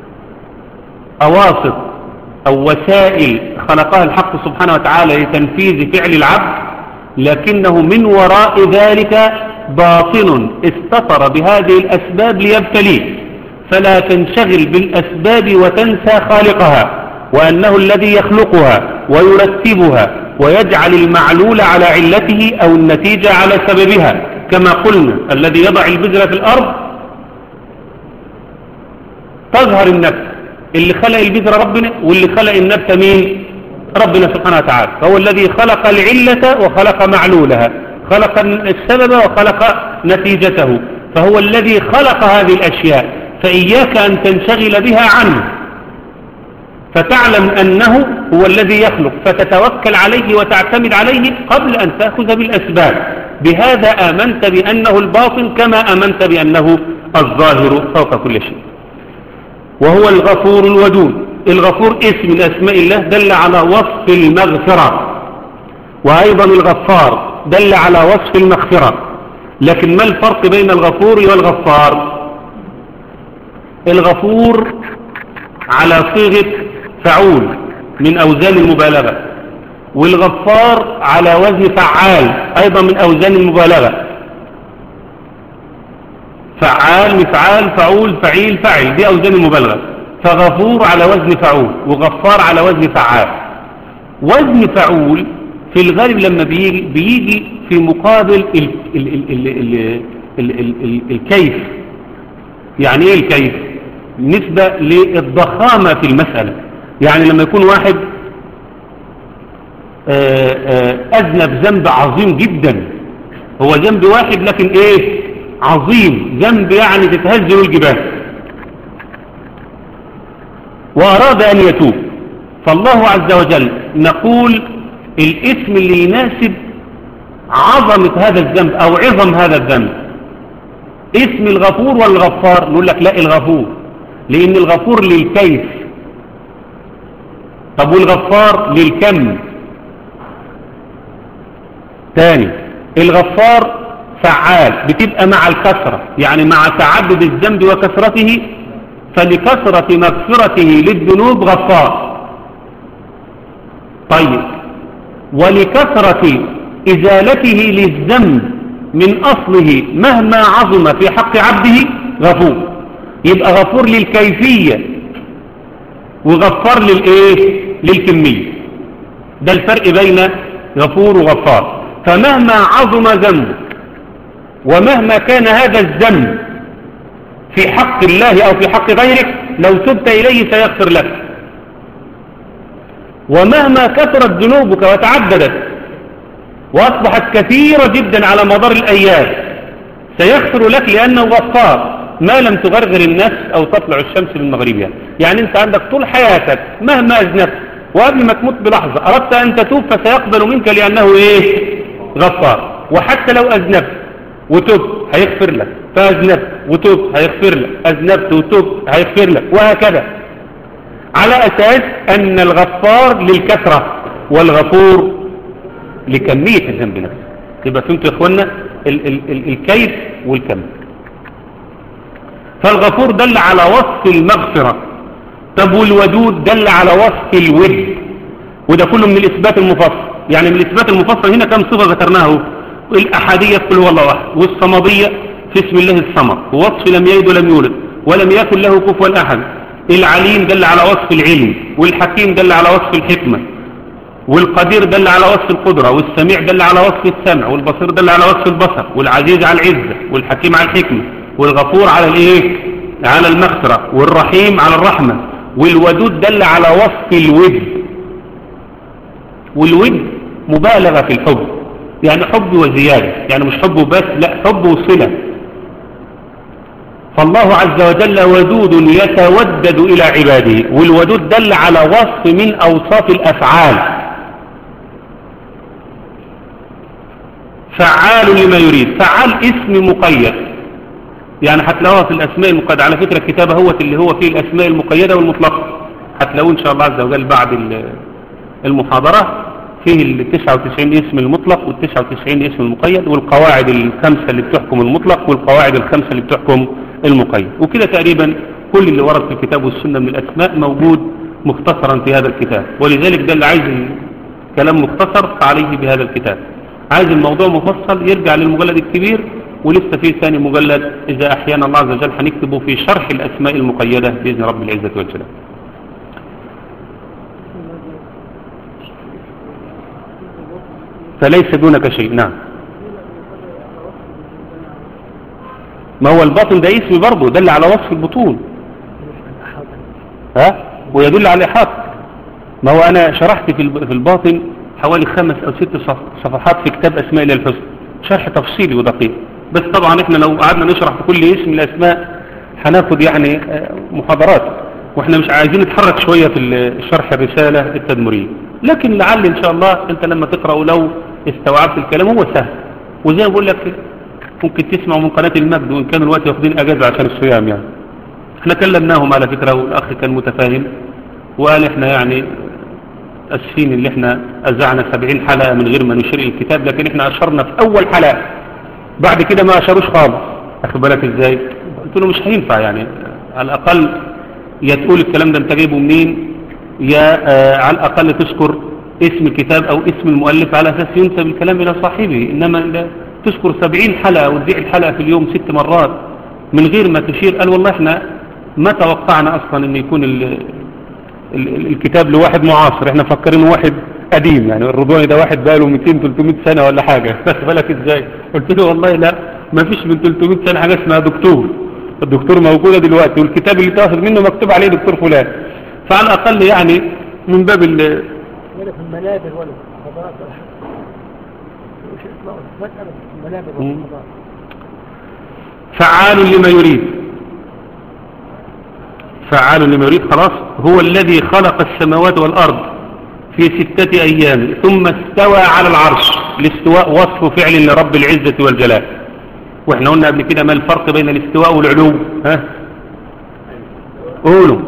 أواسط أو وسائل خلقها الحق سبحانه وتعالى لتنفيذ فعل العبد لكنه من وراء ذلك باطن استطر بهذه الأسباب ليبتليه فلا تنشغل بالأسباب وتنسى خالقها وأنه الذي يخلقها ويرتبها ويجعل المعلول على علته أو النتيجة على سببها كما قلنا الذي يضع البذرة في الأرض تظهر النفس اللي خلق البذرة ربنا واللي خلق النبتة مين ربنا سبحانه وتعالى فهو الذي خلق العلة وخلق معلولها خلق السبب وخلق نتيجته فهو الذي خلق هذه الأشياء فإياك أن تنشغل بها عنه فتعلم أنه هو الذي يخلق فتتوكل عليه وتعتمد عليه قبل أن تأخذ بالأسباب بهذا آمنت بأنه الباطن كما آمنت بأنه الظاهر فوق كل شيء وهو الغفور الودود الغفور اسم من أسماء الله دل على وصف المغفرة وأيضا الغفار دل على وصف المغفرة لكن ما الفرق بين الغفور والغفار الغفور على صيغة فعول من أوزان المبالغة والغفار على وزن فعال أيضا من أوزان المبالغة فعال مفعال فعول فعيل فعل دي أوزان المبالغة فغفور على وزن فعول وغفار على وزن فعال وزن فعول في الغالب لما بيجي, بيجي في مقابل ال ال ال ال ال ال ال ال الكيف يعني ايه الكيف نسبة للضخامة في المسألة يعني لما يكون واحد أذنب ذنب عظيم جدا هو ذنب واحد لكن ايه عظيم ذنب يعني تتهزل الجبال وأراد أن يتوب فالله عز وجل نقول الاسم اللي يناسب عظمة هذا الذنب أو عظم هذا الذنب اسم الغفور والغفار نقول لك لا الغفور لأن الغفور للكيف طب والغفار للكم تاني الغفار فعال بتبقى مع الكثرة يعني مع تعدد الذنب وكثرته فلكثرة مغفرته للذنوب غفار طيب ولكثرة إزالته للذنب من أصله مهما عظم في حق عبده غفور يبقى غفور للكيفية وغفار للإيه للكمية ده الفرق بين غفور وغفار فمهما عظم ذنبك ومهما كان هذا الذنب في حق الله أو في حق غيرك لو تبت إليه سيغفر لك ومهما كثرت ذنوبك وتعددت وأصبحت كثيرة جدا على مدار الأيام سيغفر لك لأنه غفار ما لم تغرغر النفس أو تطلع الشمس من مغربها يعني أنت عندك طول حياتك مهما أذنبت وقبل ما تموت بلحظة أردت أن تتوب فسيقبل منك لأنه إيه غفار وحتى لو أذنبت وتبت هيغفر لك فأذنبت وتبت هيغفر لك أذنبت وتبت هيغفر لك وهكذا على أساس أن الغفار للكثرة والغفور لكمية الذنب نفسه يبقى فهمتوا يا إخوانا ال ال ال الكيف والكم فالغفور دل على وصف المغفرة طب والودود دل على وصف الود وده كله من الإثبات المفصل يعني من الإثبات المفصل هنا كم صفة ذكرناه الأحادية في هو الله واحد والصمدية في اسم الله الصمد ووصف لم يلد ولم يولد ولم يكن له كفوا أحد العليم دل على وصف العلم والحكيم دل على وصف الحكمة والقدير دل على وصف القدرة والسميع دل على وصف السمع والبصير دل على وصف البصر والعزيز على العزة والحكيم على الحكمة والغفور على الايه على المغفرة والرحيم على الرحمة والودود دل على وصف الود والود مبالغة في الحب يعني حب وزيادة يعني مش حب بس لا حب وصلة فالله عز وجل ودود يتودد إلى عباده والودود دل على وصف من أوصاف الأفعال فعال لما يريد فعال اسم مقيد يعني هتلاقوها في الأسماء المقيدة على فكرة الكتابة هو اللي هو فيه الأسماء المقيدة والمطلقة هتلاقوه إن شاء الله عز وجل بعد المحاضرة فيه ال 99 اسم المطلق وال 99 اسم المقيد والقواعد الخمسة اللي بتحكم المطلق والقواعد الخمسة اللي بتحكم المقيد وكده تقريبا كل اللي ورد في الكتاب والسنة من الأسماء موجود مختصرا في هذا الكتاب ولذلك ده اللي عايز كلام مختصر فعليه بهذا الكتاب عايز الموضوع مفصل يرجع للمجلد الكبير ولسه فيه ثاني مجلد إذا أحيانا الله عز وجل هنكتبه في شرح الأسماء المقيدة بإذن رب العزة والجلال فليس دونك شيء نعم ما هو الباطن ده اسم برضه دل على وصف البطون ها ويدل على الإحاطة ما هو أنا شرحت في الباطن حوالي خمس أو ست صفحات في كتاب أسماء الله الحسنى شرح تفصيلي ودقيق بس طبعا احنا لو قعدنا نشرح في كل اسم من الأسماء هناخد يعني محاضرات واحنا مش عايزين نتحرك شوية في شرح الرسالة التدمرية لكن لعل ان شاء الله انت لما تقرأ ولو استوعبت الكلام هو سهل وزي ما بقول لك ممكن تسمعوا من قناة المجد وان كانوا الوقت واخدين اجازة عشان الصيام يعني احنا كلمناهم على فكرة والاخ كان متفاهم وقال احنا يعني اسفين اللي احنا اذعنا سبعين حلقة من غير ما نشير الكتاب لكن احنا اشرنا في اول حلقة بعد كده ما اشروش خالص اخد بالك ازاي قلت له مش هينفع يعني على الاقل يا تقول الكلام ده انت جايبه منين يا آه على الاقل تذكر اسم الكتاب او اسم المؤلف على اساس ينسب الكلام الى صاحبه انما تذكر سبعين حلقة وتذيع الحلقة في اليوم ست مرات من غير ما تشير قال والله احنا ما توقعنا اصلا ان يكون ال ال الكتاب لواحد معاصر احنا فكرين واحد قديم يعني الرضواني ده واحد بقاله 200 300 سنة ولا حاجة بس بالك ازاي قلت له والله لا ما فيش من 300 سنة حاجة اسمها دكتور الدكتور موجودة دلوقتي والكتاب اللي تاخذ منه مكتوب عليه دكتور فلان فعلى الاقل يعني من باب ال ولا في المنابر ولا في الحضارات ولا حاجة مش يطلعوا فجأة في المنابر ولا في مم. الحضارات فعال لما يريد فعال لما يريد خلاص هو الذي خلق السماوات والأرض في ستة أيام ثم استوى على العرش الاستواء وصف فعل لرب العزة والجلال واحنا قلنا قبل كده ما الفرق بين الاستواء والعلو ها قولوا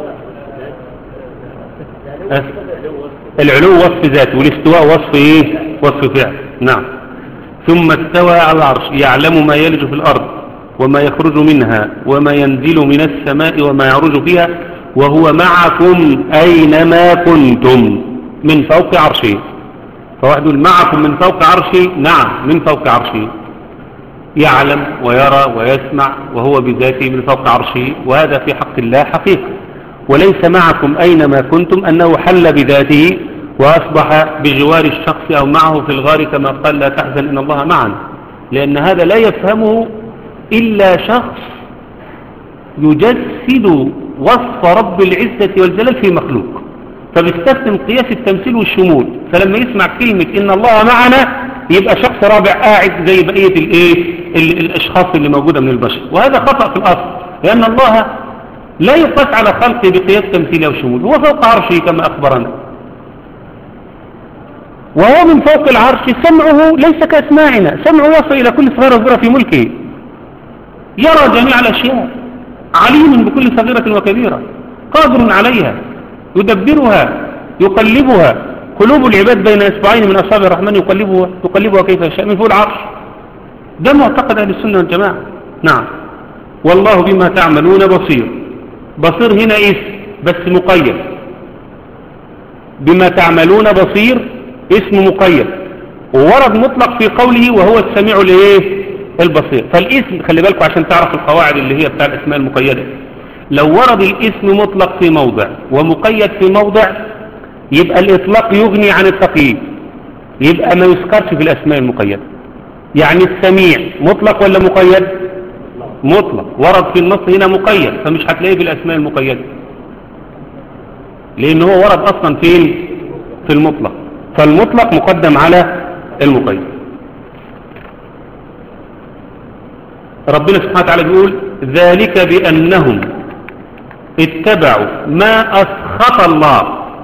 ها؟ العلو وصف ذات والاستواء وصف ايه وصف فعل نعم ثم استوى على العرش يعلم ما يلج في الأرض وما يخرج منها وما ينزل من السماء وما يعرج فيها وهو معكم أينما كنتم من فوق عرشه فواحد يقول معكم من فوق عرشه نعم من فوق عرشه يعلم ويرى ويسمع وهو بذاته من فوق عرشه وهذا في حق الله حقيقة وليس معكم أينما كنتم أنه حل بذاته وأصبح بجوار الشخص أو معه في الغار كما قال لا تحزن إن الله معنا لأن هذا لا يفهمه إلا شخص يجسد وصف رب العزة والجلال في مخلوق فبيستخدم قياس التمثيل والشمول فلما يسمع كلمة إن الله معنا يبقى شخص رابع قاعد زي بقية الإيه ال- الأشخاص اللي موجودة من البشر وهذا خطأ في الأصل لأن الله لا يقاس على خلقه بقياس تمثيل أو شمول هو فوق عرشه كما أخبرنا وهو من فوق العرش سمعه ليس كأسماعنا سمعه يصل إلى كل صغيرة وصغيرة في ملكه يرى جميع الأشياء عليم بكل صغيرة وكبيرة قادر عليها يدبرها يقلبها قلوب العباد بين إصبعين من أصابع الرحمن يقلبها يقلبها كيف يشاء من فوق العرش ده معتقد أهل السنة والجماعة نعم والله بما تعملون بصير بصير هنا اسم بس مقيد بما تعملون بصير اسم مقيد وورد مطلق في قوله وهو السميع الايه البصير فالاسم خلي بالكم عشان تعرف القواعد اللي هي بتاع الاسماء المقيده لو ورد الاسم مطلق في موضع ومقيد في موضع يبقى الاطلاق يغني عن التقييد يبقى ما يذكرش في الاسماء المقيده يعني السميع مطلق ولا مقيد مطلق ورد في النص هنا مقيد فمش هتلاقيه في الاسماء المقيده لان هو ورد اصلا فين في المطلق فالمطلق مقدم على المقيد ربنا سبحانه وتعالى بيقول ذلك بأنهم اتبعوا ما أسخط الله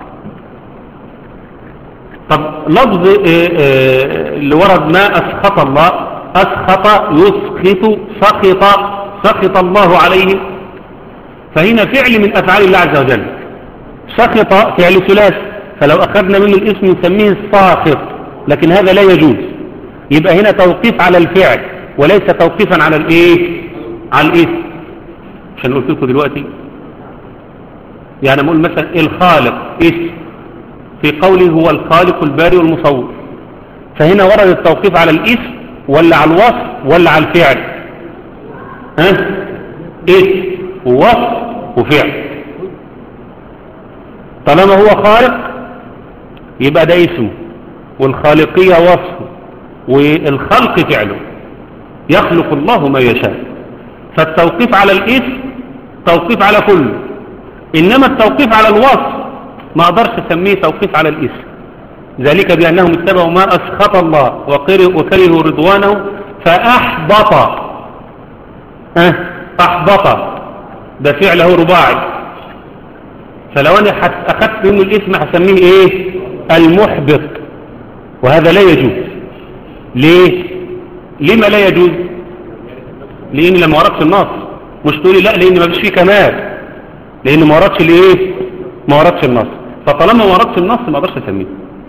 طب لفظ آه، آه، اللي ورد ما أسخط الله أسخط يسخط سخط سخط الله عليه فهنا فعل من أفعال الله عز وجل سخط فعل ثلاث فلو أخذنا منه الاسم نسميه الساخط لكن هذا لا يجوز يبقى هنا توقيف على الفعل وليس توقيفا على الايه على الاسم عشان قلت لكم دلوقتي يعني نقول مثلا الخالق اسم في قوله هو الخالق الباري والمصور فهنا ورد التوقيف على الاسم ولا على الوصف ولا على الفعل ها اسم ووصف وفعل طالما هو خالق يبقى ده اسمه والخالقية وصفه والخلق فعله يخلق الله ما يشاء فالتوقيف على الاسم توقيف على كله إنما التوقيف على الوصف ما أقدرش أسميه توقيف على الاسم ذلك بأنهم اتبعوا ما أسخط الله وكرهوا وكرهوا رضوانه فأحبط أه أحبط ده فعله رباعي فلو أنا حت- أخذت منه الاسم هسميه إيه المحبط وهذا لا يجوز ليه لما لا يجوز لان لما وردش النص مش تقولي لا لان ما فيش فيه كمال لان ما وردش الايه ما وردش النص فطالما ما وردش النص ما اقدرش اسميه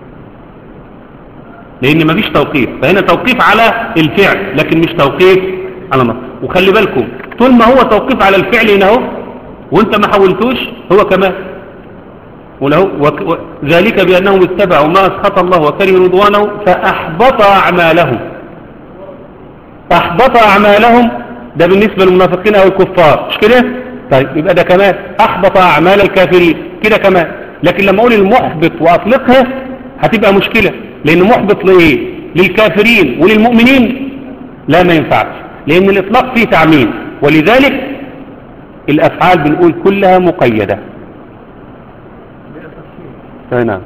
لان ما فيش توقيف فهنا توقيف على الفعل لكن مش توقيف على النص وخلي بالكم طول ما هو توقيف على الفعل هنا اهو وانت ما حولتوش هو كمال وله وك و... ذلك بأنهم اتبعوا ما أسخط الله وكرهوا رضوانه فأحبط أعمالهم أحبط أعمالهم ده بالنسبة للمنافقين أو الكفار مش كده طيب يبقى ده كمان أحبط أعمال الكافرين كده كمان لكن لما أقول المحبط وأطلقها هتبقى مشكلة لأن محبط لإيه للكافرين وللمؤمنين لا ما ينفعش لأن الإطلاق فيه تعميم ولذلك الأفعال بنقول كلها مقيدة نعم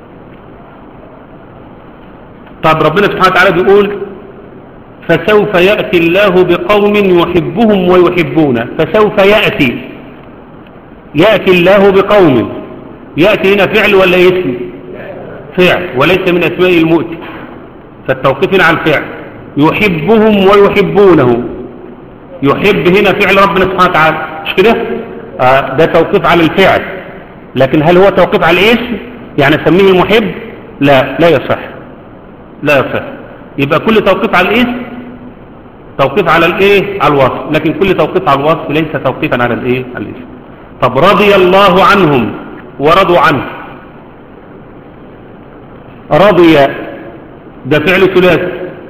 طب ربنا سبحانه وتعالى بيقول فسوف يأتي الله بقوم يحبهم ويحبونه فسوف يأتي يأتي الله بقوم يأتي هنا فعل ولا اسم فعل وليس من أسماء المؤتي فالتوقيف هنا على الفعل يحبهم ويحبونه يحب هنا فعل ربنا سبحانه وتعالى مش كده آه ده توقيف على الفعل لكن هل هو توقيف على الاسم يعني اسميه المحب لا لا يصح لا يصح يبقى كل توقيف على الاسم توقيف على الايه على الوصف لكن كل توقيف على الوصف ليس توقيفا على الايه على الاسم طب رضي الله عنهم ورضوا عنه رضي ده فعل ثلاثي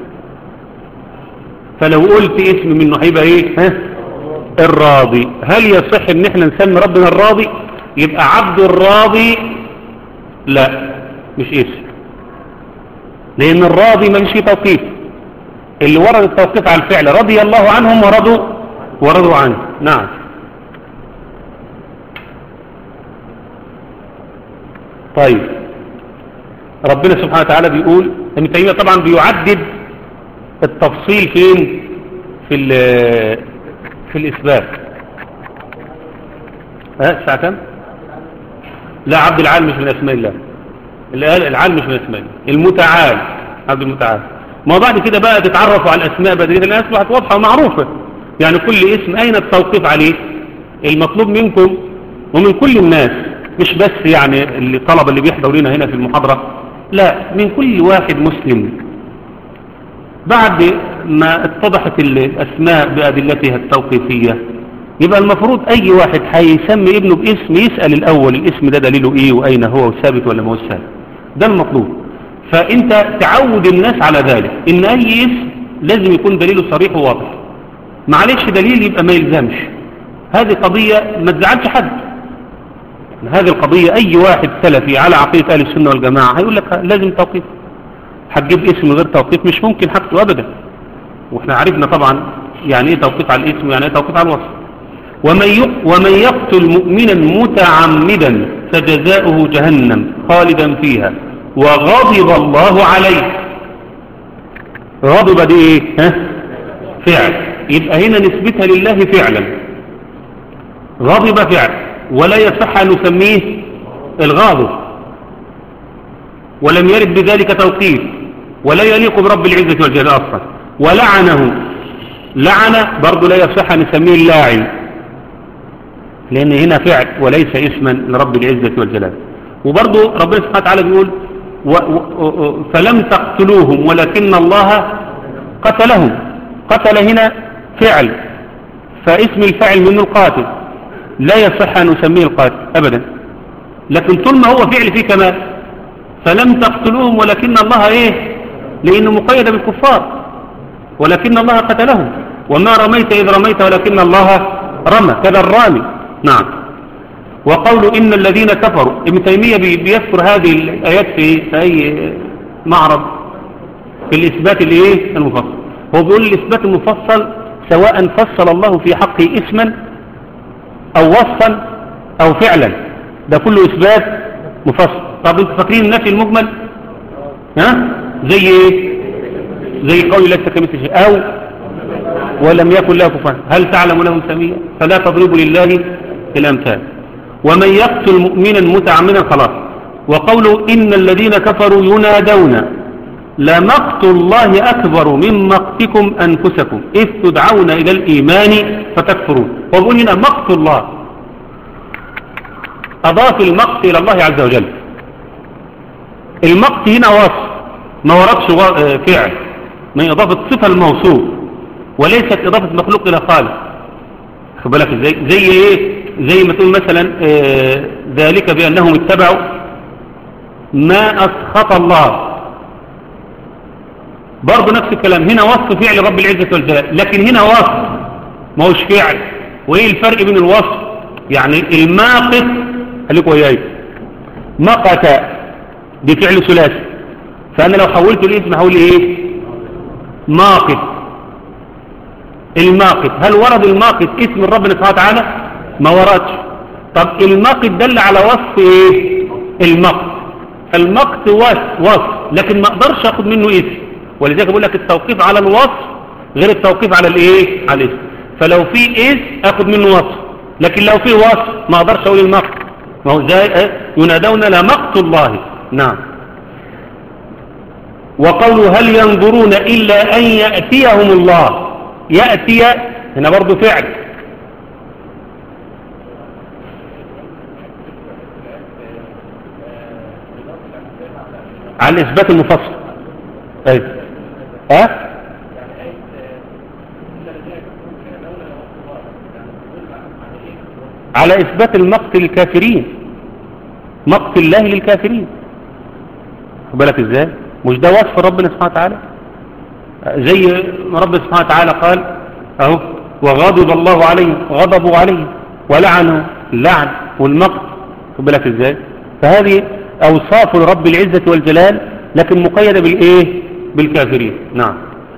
فلو قلت اسم منه هيبقى ايه ها الراضي هل يصح ان احنا نسمي ربنا الراضي يبقى عبد الراضي لا مش اسم لان الراضي مالش توقيف اللي ورد التوقيف على الفعل رضي الله عنهم ورضوا ورضوا عنه نعم طيب ربنا سبحانه وتعالى بيقول ابن تيميه طبعا بيعدد التفصيل فين في في الاثبات ها الساعه كام لا عبد العال مش من اسماء الله العال مش من اسماء الله المتعال عبد المتعال ما بعد كده بقى تتعرفوا على الاسماء بدريه لان اصبحت واضحه ومعروفه يعني كل اسم اين التوقيف عليه المطلوب منكم ومن كل الناس مش بس يعني اللي طلب اللي بيحضروا لنا هنا في المحاضره لا من كل واحد مسلم بعد ما اتضحت الاسماء بادلتها التوقيفيه يبقى المفروض اي واحد هيسمي ابنه باسم يسال الاول الاسم ده دليله ايه واين هو وثابت ولا ما هو ثابت ده المطلوب فانت تعود الناس على ذلك ان اي اسم لازم يكون دليله صريح وواضح معلش دليل يبقى ما يلزمش هذه قضية ما تزعلش حد هذه القضية اي واحد سلفي على عقيدة اهل السنة والجماعة هيقول لك لازم توقيف هتجيب اسم غير توقيف مش ممكن حقه ابدا واحنا عرفنا طبعا يعني ايه توقيف على الاسم يعني ايه توقيف على الوصف ومن ومن يقتل مؤمنا متعمدا فجزاؤه جهنم خالدا فيها وغضب الله عليه غضب دي ايه ها فعل يبقى هنا نسبتها لله فعلا غضب فعل ولا يصح ان نسميه الغاضب ولم يرد بذلك توقيف ولا يليق برب العزة والجلال أصلا ولعنه لعن برضه لا يصح ان نسميه اللاعن لأن هنا فعل وليس اسما لرب العزة والجلال وبرضه ربنا سبحانه وتعالى بيقول و و فلم تقتلوهم ولكن الله قتلهم قتل هنا فعل فاسم الفاعل منه القاتل لا يصح أن نسميه القاتل أبدا لكن طول ما هو فعل فيه كمال فلم تقتلوهم ولكن الله ايه لأنه مقيد بالكفار ولكن الله قتلهم وما رميت إذ رميت ولكن الله رمى كذا الرامي نعم وقول إن الذين كفروا ابن تيمية بيذكر هذه الآيات في أي معرض في الإثبات الإيه المفصل هو بيقول الإثبات المفصل سواء فصل الله في حقه اسما أو وصفا أو فعلا ده كله إثبات مفصل طب انتوا فاكرين النفي المجمل ها زي ايه زي قول ليس كمثل شيء أو ولم يكن له كفوا هل تعلم له سميا فلا تضربوا لله الأمثال ومن يقتل مؤمنا متعمدا خلاص وقوله إن الذين كفروا ينادون لمقت الله أكبر من مقتكم أنفسكم إذ تدعون إلى الإيمان فتكفرون وقل هنا مقت الله أضاف المقت إلى الله عز وجل المقت هنا وصف ما وردش فعل من إضافة صفة الموصوف وليست إضافة مخلوق إلى خالق خد بالك ازاي زي ايه زي ما تقول مثلا آه ذلك بأنهم اتبعوا ما أسخط الله برضه نفس الكلام هنا وصف فعل رب العزة والجلال لكن هنا وصف ما هوش فعل وايه الفرق بين الوصف يعني الماقت خليك وياي مقت دي فعل ثلاثي فانا لو حولته الاسم هقول ايه ماقت الماقت هل ورد الماقت اسم ربنا سبحانه وتعالى ما وردش طب الماقت دل على وصف ايه المقت المقت وصف وصف لكن ما اقدرش اخد منه اسم ولذلك بقول لك التوقيف على الوصف غير التوقيف على الايه على الاسم فلو في اسم اخد منه وصف لكن لو في وصف ما اقدرش اقول المقت ما هو ازاي ينادون لمقت الله نعم وقولوا هل ينظرون إلا أن يأتيهم الله يأتي هنا برضو فعل على الإثبات المفصل أيوة ها على إثبات المقت للكافرين مقت الله للكافرين خد بالك ازاي مش ده وصف ربنا سبحانه وتعالى زي ما ربنا سبحانه وتعالى قال اهو وغضب الله عليه غضبوا عليه ولعنوا اللعن والمقت خد بالك ازاي فهذه اوصاف لرب العزة والجلال لكن مقيدة بالايه بالكافرين نعم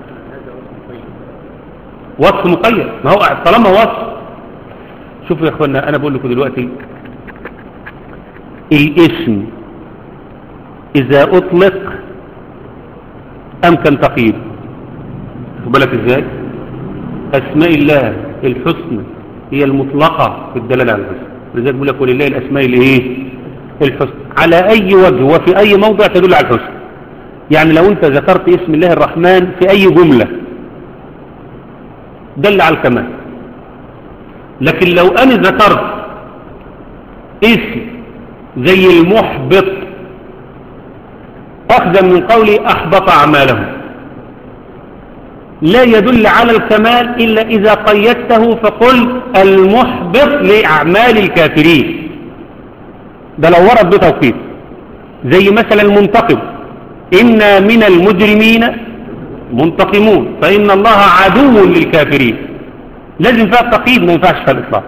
وصف مقيد ما هو طالما وصف شوفوا يا اخوانا انا بقول لكم دلوقتي الاسم اذا اطلق امكن تقييد خد بالك ازاي اسماء الله الحسنى هي المطلقة في الدلالة على الحسن لذلك بقول لك ولله الاسماء الايه الحسنى على اي وجه وفي اي موضع تدل على الحسن يعني لو انت ذكرت اسم الله الرحمن في اي جملة دل على الكمال لكن لو انا ذكرت اسم زي المحبط أخذا من قولي أحبط أعمالهم لا يدل على الكمال إلا إذا قيدته فقل المحبط لأعمال الكافرين ده لو ورد بتوقيت زي مثلا المنتقم إنا من المجرمين منتقمون فإن الله عدو للكافرين لازم فيها التقييد ما ينفعش فيها الإطلاق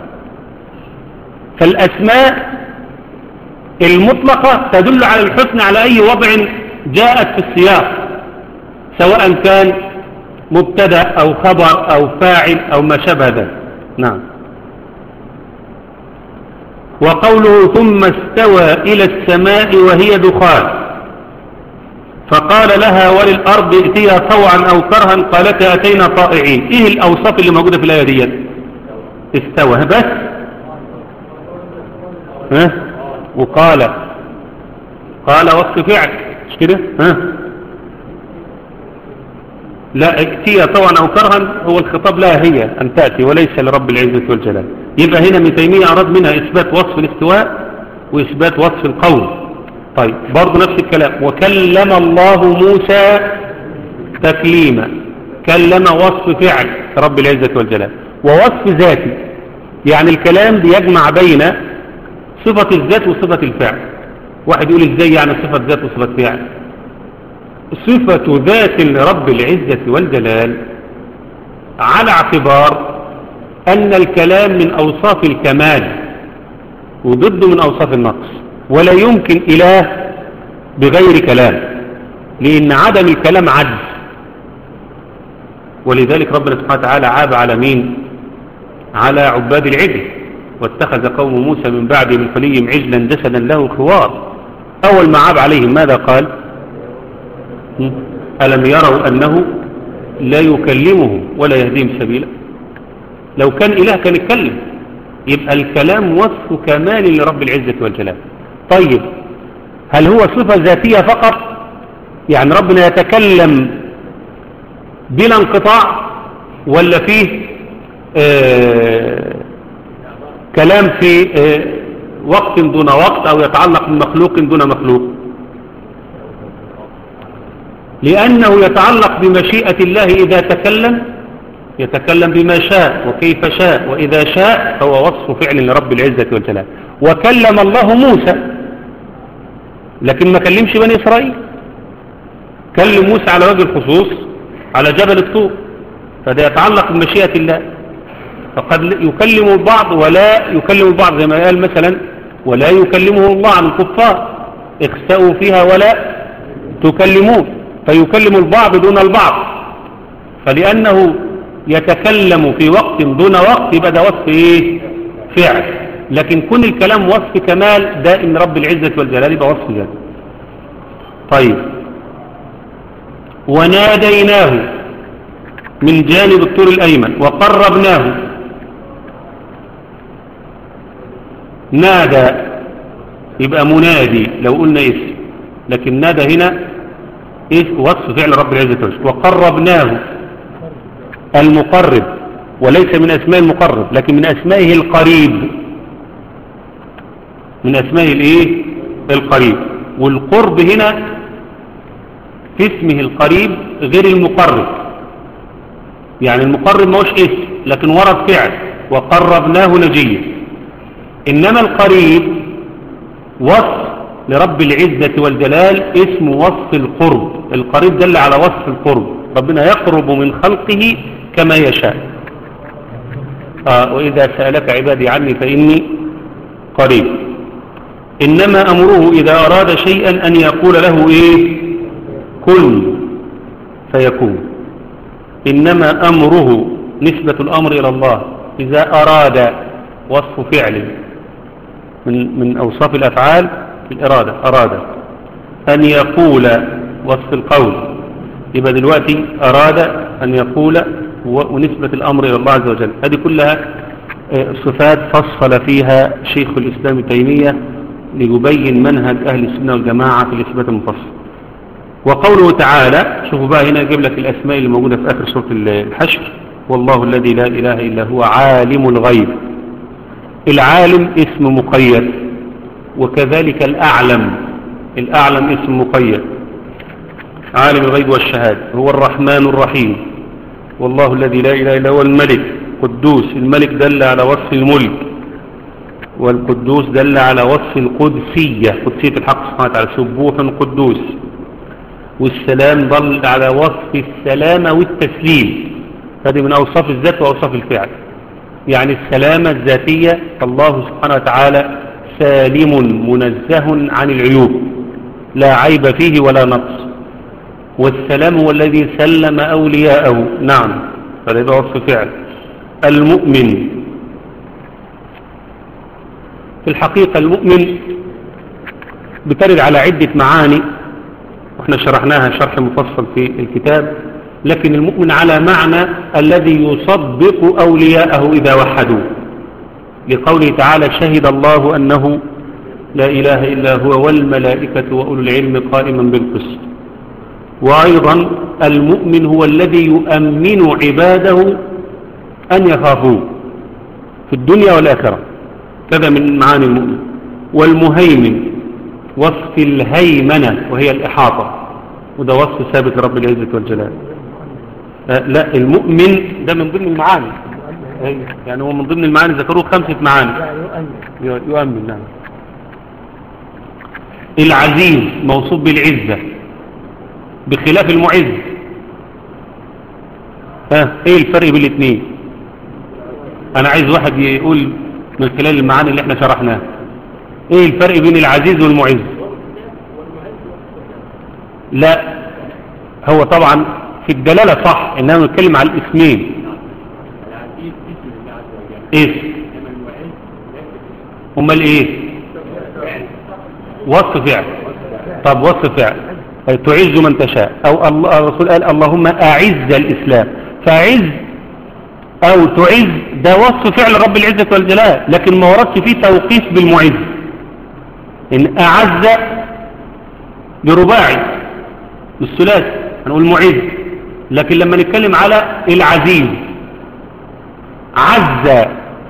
فالأسماء المطلقة تدل على الحسن على أي وضع جاءت في السياق سواء كان مبتدا أو خبر أو فاعل أو ما شابه ذلك نعم وقوله ثم استوى إلى السماء وهي دخان فقال لها وللأرض ائتيا طوعا أو كرها قالتا أتينا طائعين إيه الأوصاف اللي موجودة في الآية دي استوى بس ها وقال قال وصف فعل مش كده ها لا ائتيا طوعا أو كرها هو الخطاب لها هي أن تأتي وليس لرب العزة والجلال يبقى هنا من تيمية أراد منها إثبات وصف الاستواء وإثبات وصف القول طيب برضه نفس الكلام وكلم الله موسى تكليما كلم وصف فعل رب العزة والجلال ووصف ذاتي يعني الكلام بيجمع بين صفة الذات وصفة الفعل واحد يقول ازاي يعني صفة ذات وصفة فعل صفة ذات لرب العزة والجلال على اعتبار أن الكلام من أوصاف الكمال وضده من أوصاف النقص ولا يمكن إله بغير كلام لأن عدم الكلام عجز ولذلك ربنا سبحانه وتعالى عاب على مين على عباد العجل واتخذ قوم موسى من بعد من خليهم عجلا جسدا له خوار أول ما عاب عليهم ماذا قال ألم يروا أنه لا يكلمهم ولا يهديهم سبيلا لو كان إله كان يتكلم يبقى الكلام وصف كمال لرب العزة والجلال طيب هل هو صفة ذاتية فقط يعني ربنا يتكلم بلا انقطاع ولا فيه آه كلام في آه وقت دون وقت أو يتعلق بمخلوق دون مخلوق لأنه يتعلق بمشيئة الله إذا تكلم يتكلم بما شاء وكيف شاء وإذا شاء فهو وصف فعل لرب العزة والجلال وكلم الله موسى لكن ما كلمش بني إسرائيل كلم موسى على وجه الخصوص على جبل الطور فده يتعلق بمشيئة الله فقد يكلم البعض ولا يكلم البعض زي ما قال مثلا ولا يكلمه الله عن الكفار اخسأوا فيها ولا تكلمون فيكلم البعض دون البعض فلأنه يتكلم في وقت دون وقت يبقى ده وصف ايه فعل لكن كون الكلام وصف كمال ده ان رب العزة والجلال يبقى وصف ذات طيب وناديناه من جانب الطور الأيمن وقربناه نادى يبقى منادي لو قلنا اسم لكن نادى هنا إيه وصف فعل رب العزة والجلال وقربناه المقرب وليس من أسماء المقرب لكن من أسمائه القريب من أسمائه الإيه القريب والقرب هنا في اسمه القريب غير المقرب يعني المقرب ما هوش اسم لكن ورد فعل وقربناه نجيا إنما القريب وصف لرب العزة والجلال اسم وصف القرب القريب دل على وصف القرب ربنا يقرب من خلقه كما يشاء آه وإذا سألك عبادي عني فإني قريب إنما أمره إذا أراد شيئا أن يقول له إيه كن فيكون إنما أمره نسبة الأمر إلى الله إذا أراد وصف فعل من, من أوصاف الأفعال الإرادة أراد أن يقول وصف القول يبقى دلوقتي أراد أن يقول ونسبة الأمر إلى الله عز وجل هذه كلها صفات فصل فيها شيخ الإسلام تيمية ليبين منهج أهل السنة والجماعة في الإثبات المفصل وقوله تعالى شوفوا بقى هنا يجيب لك الأسماء اللي موجودة في آخر سورة الحشر والله الذي لا إله إلا هو عالم الغيب العالم اسم مقيد وكذلك الأعلم الأعلم اسم مقيد عالم الغيب والشهادة هو الرحمن الرحيم والله الذي لا إله إلا هو الملك قدوس الملك دل على وصف الملك والقدوس دل على وصف القدسية قدسية الحق سبحانه وتعالى سبوح قدوس والسلام دل على وصف السلامة والتسليم هذه من أوصاف الذات وأوصاف الفعل يعني السلامة الذاتية الله سبحانه وتعالى سالم منزه عن العيوب لا عيب فيه ولا نقص والسلام هو الذي سلم أولياءه نعم هذا يبقى وصف فعل المؤمن في الحقيقة المؤمن بترد على عدة معاني واحنا شرحناها شرح مفصل في الكتاب لكن المؤمن على معنى الذي يصدق أولياءه إذا وحدوه لقوله تعالى شهد الله أنه لا إله إلا هو والملائكة وأولو العلم قائما بالقسط وأيضا المؤمن هو الذي يؤمن عباده أن يخافوه في الدنيا والآخرة كذا من معاني المؤمن والمهيمن وصف الهيمنة وهي الإحاطة وده وصف ثابت رب العزة والجلال آه لا المؤمن ده من ضمن المعاني يعني هو من ضمن المعاني ذكروه خمسة معاني يؤمن نعم العزيز موصوف بالعزة بخلاف المعز ها ايه الفرق بين الاثنين انا عايز واحد يقول من خلال المعاني اللي احنا شرحناها ايه الفرق بين العزيز والمعز لا هو طبعا في الدلالة صح انما نتكلم على الاسمين ايه امال ايه وصف فعل طب وصف فعل تعز من تشاء او الله الرسول قال اللهم اعز الاسلام فاعز او تعز ده وصف فعل رب العزة والجلال لكن ما وردش فيه توقيف بالمعز ان اعز برباعي بالثلاثي هنقول معز لكن لما نتكلم على العزيز عز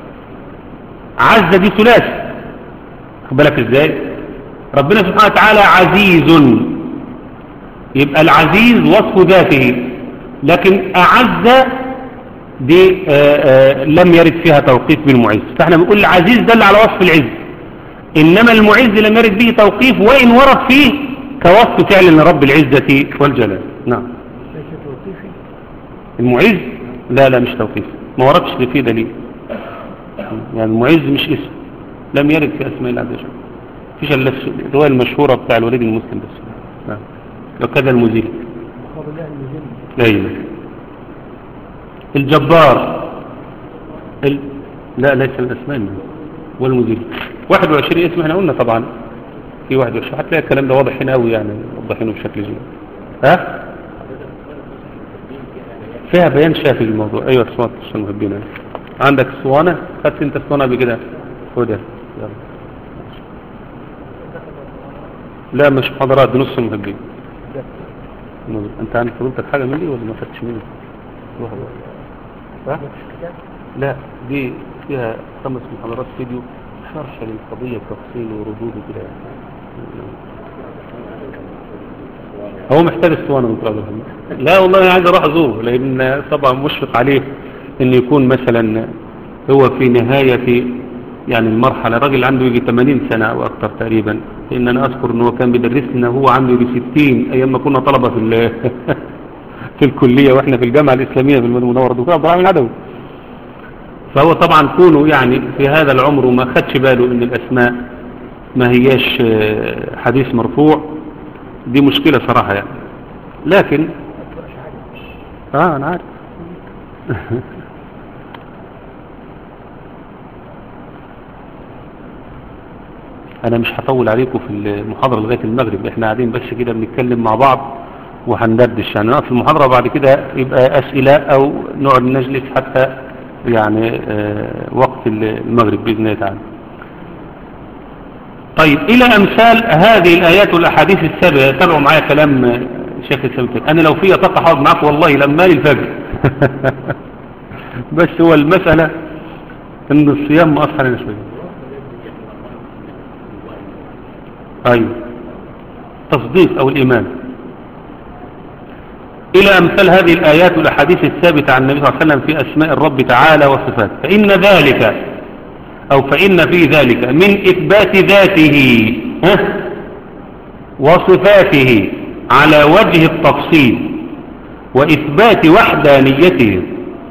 عز دي ثلاثي خد بالك ازاي ربنا سبحانه وتعالى عزيز يبقى العزيز وصف ذاته لكن أعز دي آآ آآ لم يرد فيها توقيف بالمعز فاحنا بنقول العزيز دل على وصف العز إنما المعز لم يرد به توقيف وإن ورد فيه كوصف فعل لرب العزة والجلال نعم ليس توقيفي المعز لا لا مش توقيف ما وردش فيه دليل يعني المعز مش اسم لم يرد في اسماء الله عز وجل فيش الا الروايه المشهوره بتاع الوليد المسلم بس نعم. وكذا المزيل مقابل الله المجل ايوه الجبار ال... لا ليس الاسماء والمزيل 21 اسم احنا قلنا طبعا في 21 هتلاقي الكلام ده واضح هنا قوي يعني واضحينه بشكل جيد ها فيها بيان شافي للموضوع ايوه اسمات عشان مهبين عندك اسطوانه خدت انت اسطوانه قبل كده خدها يلا لا مش محاضرات دي نص المهبين انت عندك فضلتك حاجه مني ولا ما خدتش مني روح روح. ها لا دي فيها خمس محاضرات فيديو شرح للقضية بتفصيل وردود وكده هو محتاج اسطوانة من طلاب الهم لا والله انا عايز اروح ازوره لان طبعا مشفق عليه ان يكون مثلا هو في نهاية يعني المرحلة راجل عنده يجي 80 سنة او اكتر تقريبا لان انا اذكر ان هو كان بيدرسنا هو عنده يجي 60 ايام ما كنا طلبة في ال- في الكلية واحنا في الجامعة الاسلامية في المدينة المنورة دكتور عبد الرحمن العدوي فهو طبعا كونه يعني في هذا العمر وما خدش باله ان الاسماء ما هياش آه، حديث مرفوع دي مشكلة صراحة يعني لكن اه انا عارف انا مش هطول عليكم في المحاضرة لغاية المغرب احنا قاعدين بس كده بنتكلم مع بعض وهندردش يعني نقف المحاضرة بعد كده يبقى اسئلة او نقعد نجلس حتى يعني آه، وقت المغرب بإذن الله تعالى طيب إلى أمثال هذه الآيات والأحاديث السابقة تابعوا معايا كلام آه، شيخ السلطان أنا لو في طاقة حاضر معاك والله لما لي الفجر بس هو المسألة إن الصيام مؤثر علينا شوية أيوه تصديق أو الإيمان إلى أمثال هذه الآيات والأحاديث الثابتة عن النبي صلى الله عليه وسلم في أسماء الرب تعالى وصفاته فإن ذلك أو فإن في ذلك من إثبات ذاته ها؟ وصفاته على وجه التفصيل وإثبات وحدانيته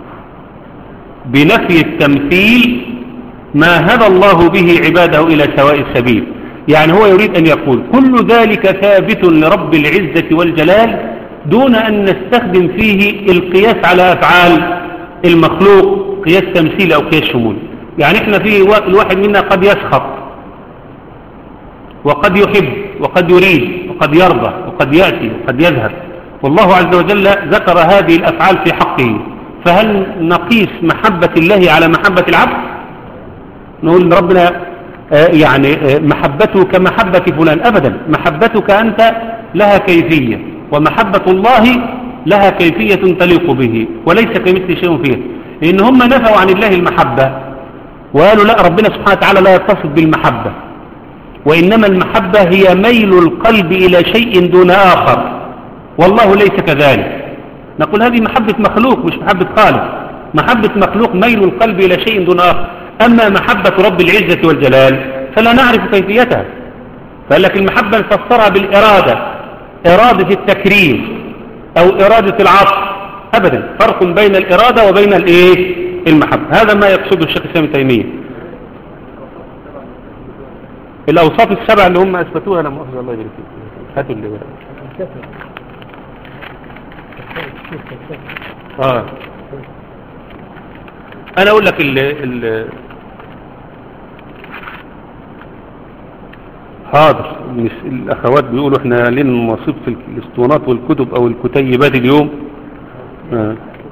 بنفي التمثيل ما هدى الله به عباده إلى سواء السبيل يعني هو يريد أن يقول كل ذلك ثابت لرب العزة والجلال دون أن نستخدم فيه القياس على أفعال المخلوق قياس تمثيل أو قياس شمول يعني احنا في وا- الواحد منا قد يسخط وقد يحب وقد يريد وقد يرضى وقد يأتي وقد يذهب والله عز وجل ذكر هذه الأفعال في حقه فهل نقيس محبة الله على محبة العبد نقول إن ربنا آه، يعني آه، محبته كمحبة فلان أبدا محبتك أنت لها كيفية ومحبة الله لها كيفية تليق به وليس كمثل شيء فيها لأن هم نفوا عن الله المحبة وقالوا لا ربنا سبحانه وتعالى لا يتصف بالمحبة وإنما المحبة هي ميل القلب إلى شيء دون آخر والله ليس كذلك نقول هذه محبة مخلوق مش محبة خالق محبة مخلوق ميل القلب إلى شيء دون آخر أما محبة رب العزة والجلال فلا نعرف كيفيتها فقال لك المحبة نفسرها بالإرادة إرادة التكريم أو إرادة العطف أبدا فرق بين الإرادة وبين الإيه المحبة هذا ما يقصده الشيخ الإسلام تيمية الأوصاف السبع اللي هم أثبتوها لا مؤاخذة الله يبارك فيك هاتوا اللي الكفر آه. أنا أقول لك ال ال حاضر المس- الأخوات بيقولوا إحنا لنا نصيب في الاسطوانات والكتب أو الكتيبات اليوم آه.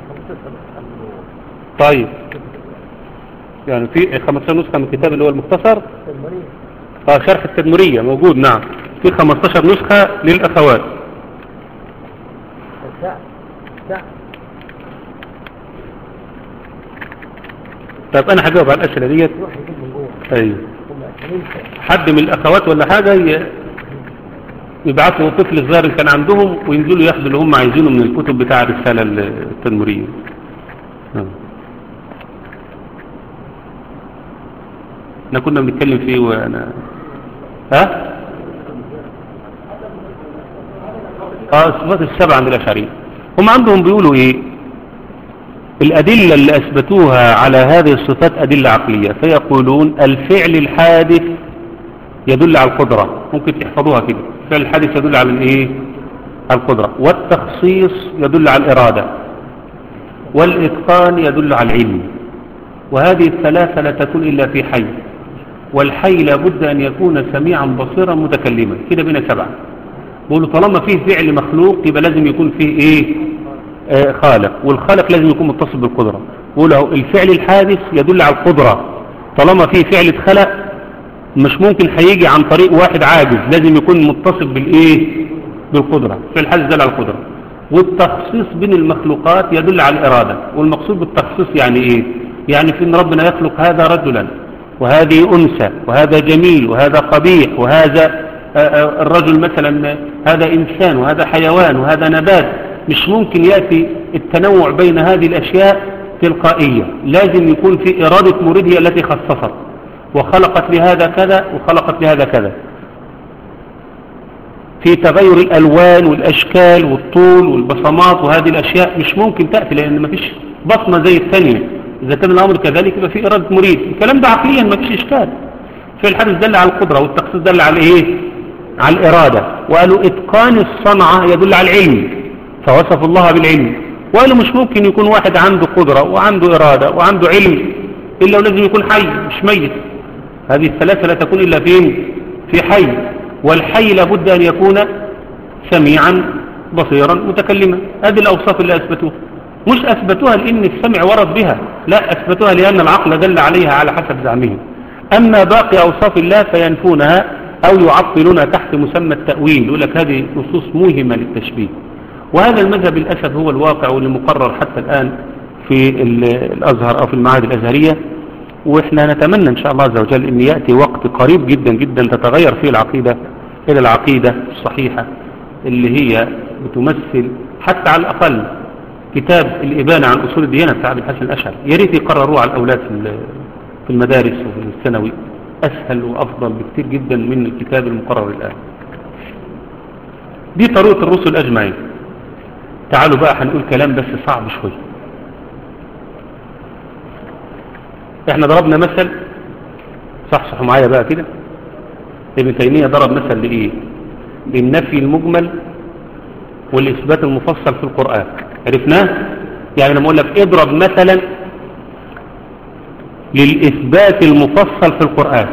طيب يعني في 15 نسخة من الكتاب اللي هو المختصر المريض اه شرح التدمرية موجود نعم في 15 نسخة للأخوات ساعة ساعة طيب أنا هجاوب على الأسئلة ديت يروح يجيب من جوه أيوه هم أكلين حد من الأخوات ولا حاجة ي- يبعث له الطفل الظاهر اللي كان عندهم وينزلوا ياخدوا اللي هم عايزينه من الكتب بتاع الرسالة التدمرية نعم. احنا كنا بنتكلم فيه وانا ها اه الصفات السبع عند الاشعرية هم عندهم بيقولوا ايه الأدلة اللي أثبتوها على هذه الصفات أدلة عقلية فيقولون الفعل الحادث يدل على القدرة ممكن تحفظوها كده الفعل الحادث يدل على الايه على القدرة والتخصيص يدل على الإرادة والإتقان يدل على العلم وهذه الثلاثة لا تكون إلا في حي والحي لابد أن يكون سميعا بصيرا متكلما كده بين سبعة بقولوا طالما فيه فعل مخلوق يبقى لازم يكون فيه ايه آه خالق والخالق لازم يكون متصل بالقدرة بقولوا الفعل الحادث يدل على القدرة طالما فيه فعل اتخلق مش ممكن هيجي عن طريق واحد عاجز لازم يكون متصل بالايه بالقدرة فعل الحادث يدل على القدرة والتخصيص بين المخلوقات يدل على الإرادة والمقصود بالتخصيص يعني ايه يعني في ان ربنا يخلق هذا رجلا وهذه أنثى وهذا جميل وهذا قبيح وهذا الرجل مثلا هذا إنسان وهذا حيوان وهذا نبات مش ممكن يأتي التنوع بين هذه الأشياء تلقائية لازم يكون في إرادة مريدية التي خصصت وخلقت لهذا كذا وخلقت لهذا كذا في تغير الألوان والأشكال والطول والبصمات وهذه الأشياء مش ممكن تأتي لأن ما فيش بصمة زي الثانية إذا كان الأمر كذلك يبقى في إرادة مريد الكلام ده عقليا ما فيش إشكال في الحدث دل على القدرة والتخصيص دل على إيه على الإرادة وقالوا إتقان الصنعة يدل على العلم فوصف الله بالعلم وقالوا مش ممكن يكون واحد عنده قدرة وعنده إرادة وعنده علم إلا ولازم يكون حي مش ميت هذه الثلاثة لا تكون إلا فين في حي والحي لابد أن يكون سميعا بصيرا متكلما هذه الأوصاف اللي أثبتوها مش أثبتوها لأن السمع ورد بها لا أثبتوها لأن العقل دل عليها على حسب زعمهم أما باقي أوصاف الله فينفونها أو يعطلونها تحت مسمى التأويل يقول لك هذه نصوص موهمة للتشبيه وهذا المذهب للأسف هو الواقع واللي مقرر حتى الآن في الأزهر أو في المعاهد الأزهرية وإحنا نتمنى إن شاء الله عز وجل أن يأتي وقت قريب جدا جدا تتغير فيه العقيدة إلى العقيدة الصحيحة اللي هي بتمثل حتى على الأقل كتاب الإبانة عن أصول الديانة بتاع أبي الحسن الأشعري يا ريت يقرروه على الأولاد في المدارس وفي الثانوي أسهل وأفضل بكثير جدا من الكتاب المقرر الآن دي طريقة الرسل أجمعين تعالوا بقى هنقول كلام بس صعب شوي احنا ضربنا مثل صحصحوا معايا بقى كده ابن تيمية ضرب مثل لإيه للنفي المجمل والإثبات المفصل في القرآن عرفناه يعني لما أقول لك اضرب مثلا للإثبات المفصل في القرآن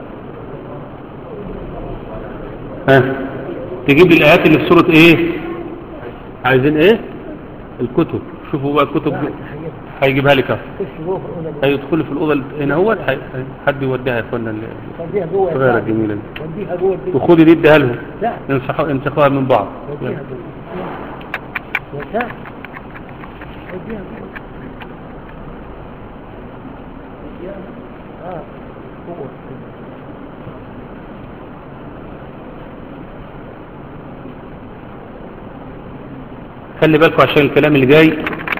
ها تجيب لي الآيات اللي في سورة ايه عايزين ايه الكتب شوفوا بقى الكتب دي هيجيبها لك هيدخل في الأوضة هنا هو حد يوديها يا اخوانا وديها جوه يا الصغيرة سعد. الجميلة دي وديها جوه البيت وخدي دي اديها لهم لا انسحوا انسحوها من بعض وديها جوه يا سعد وديها جوه اه جوه خلي بالكم عشان الكلام اللي جاي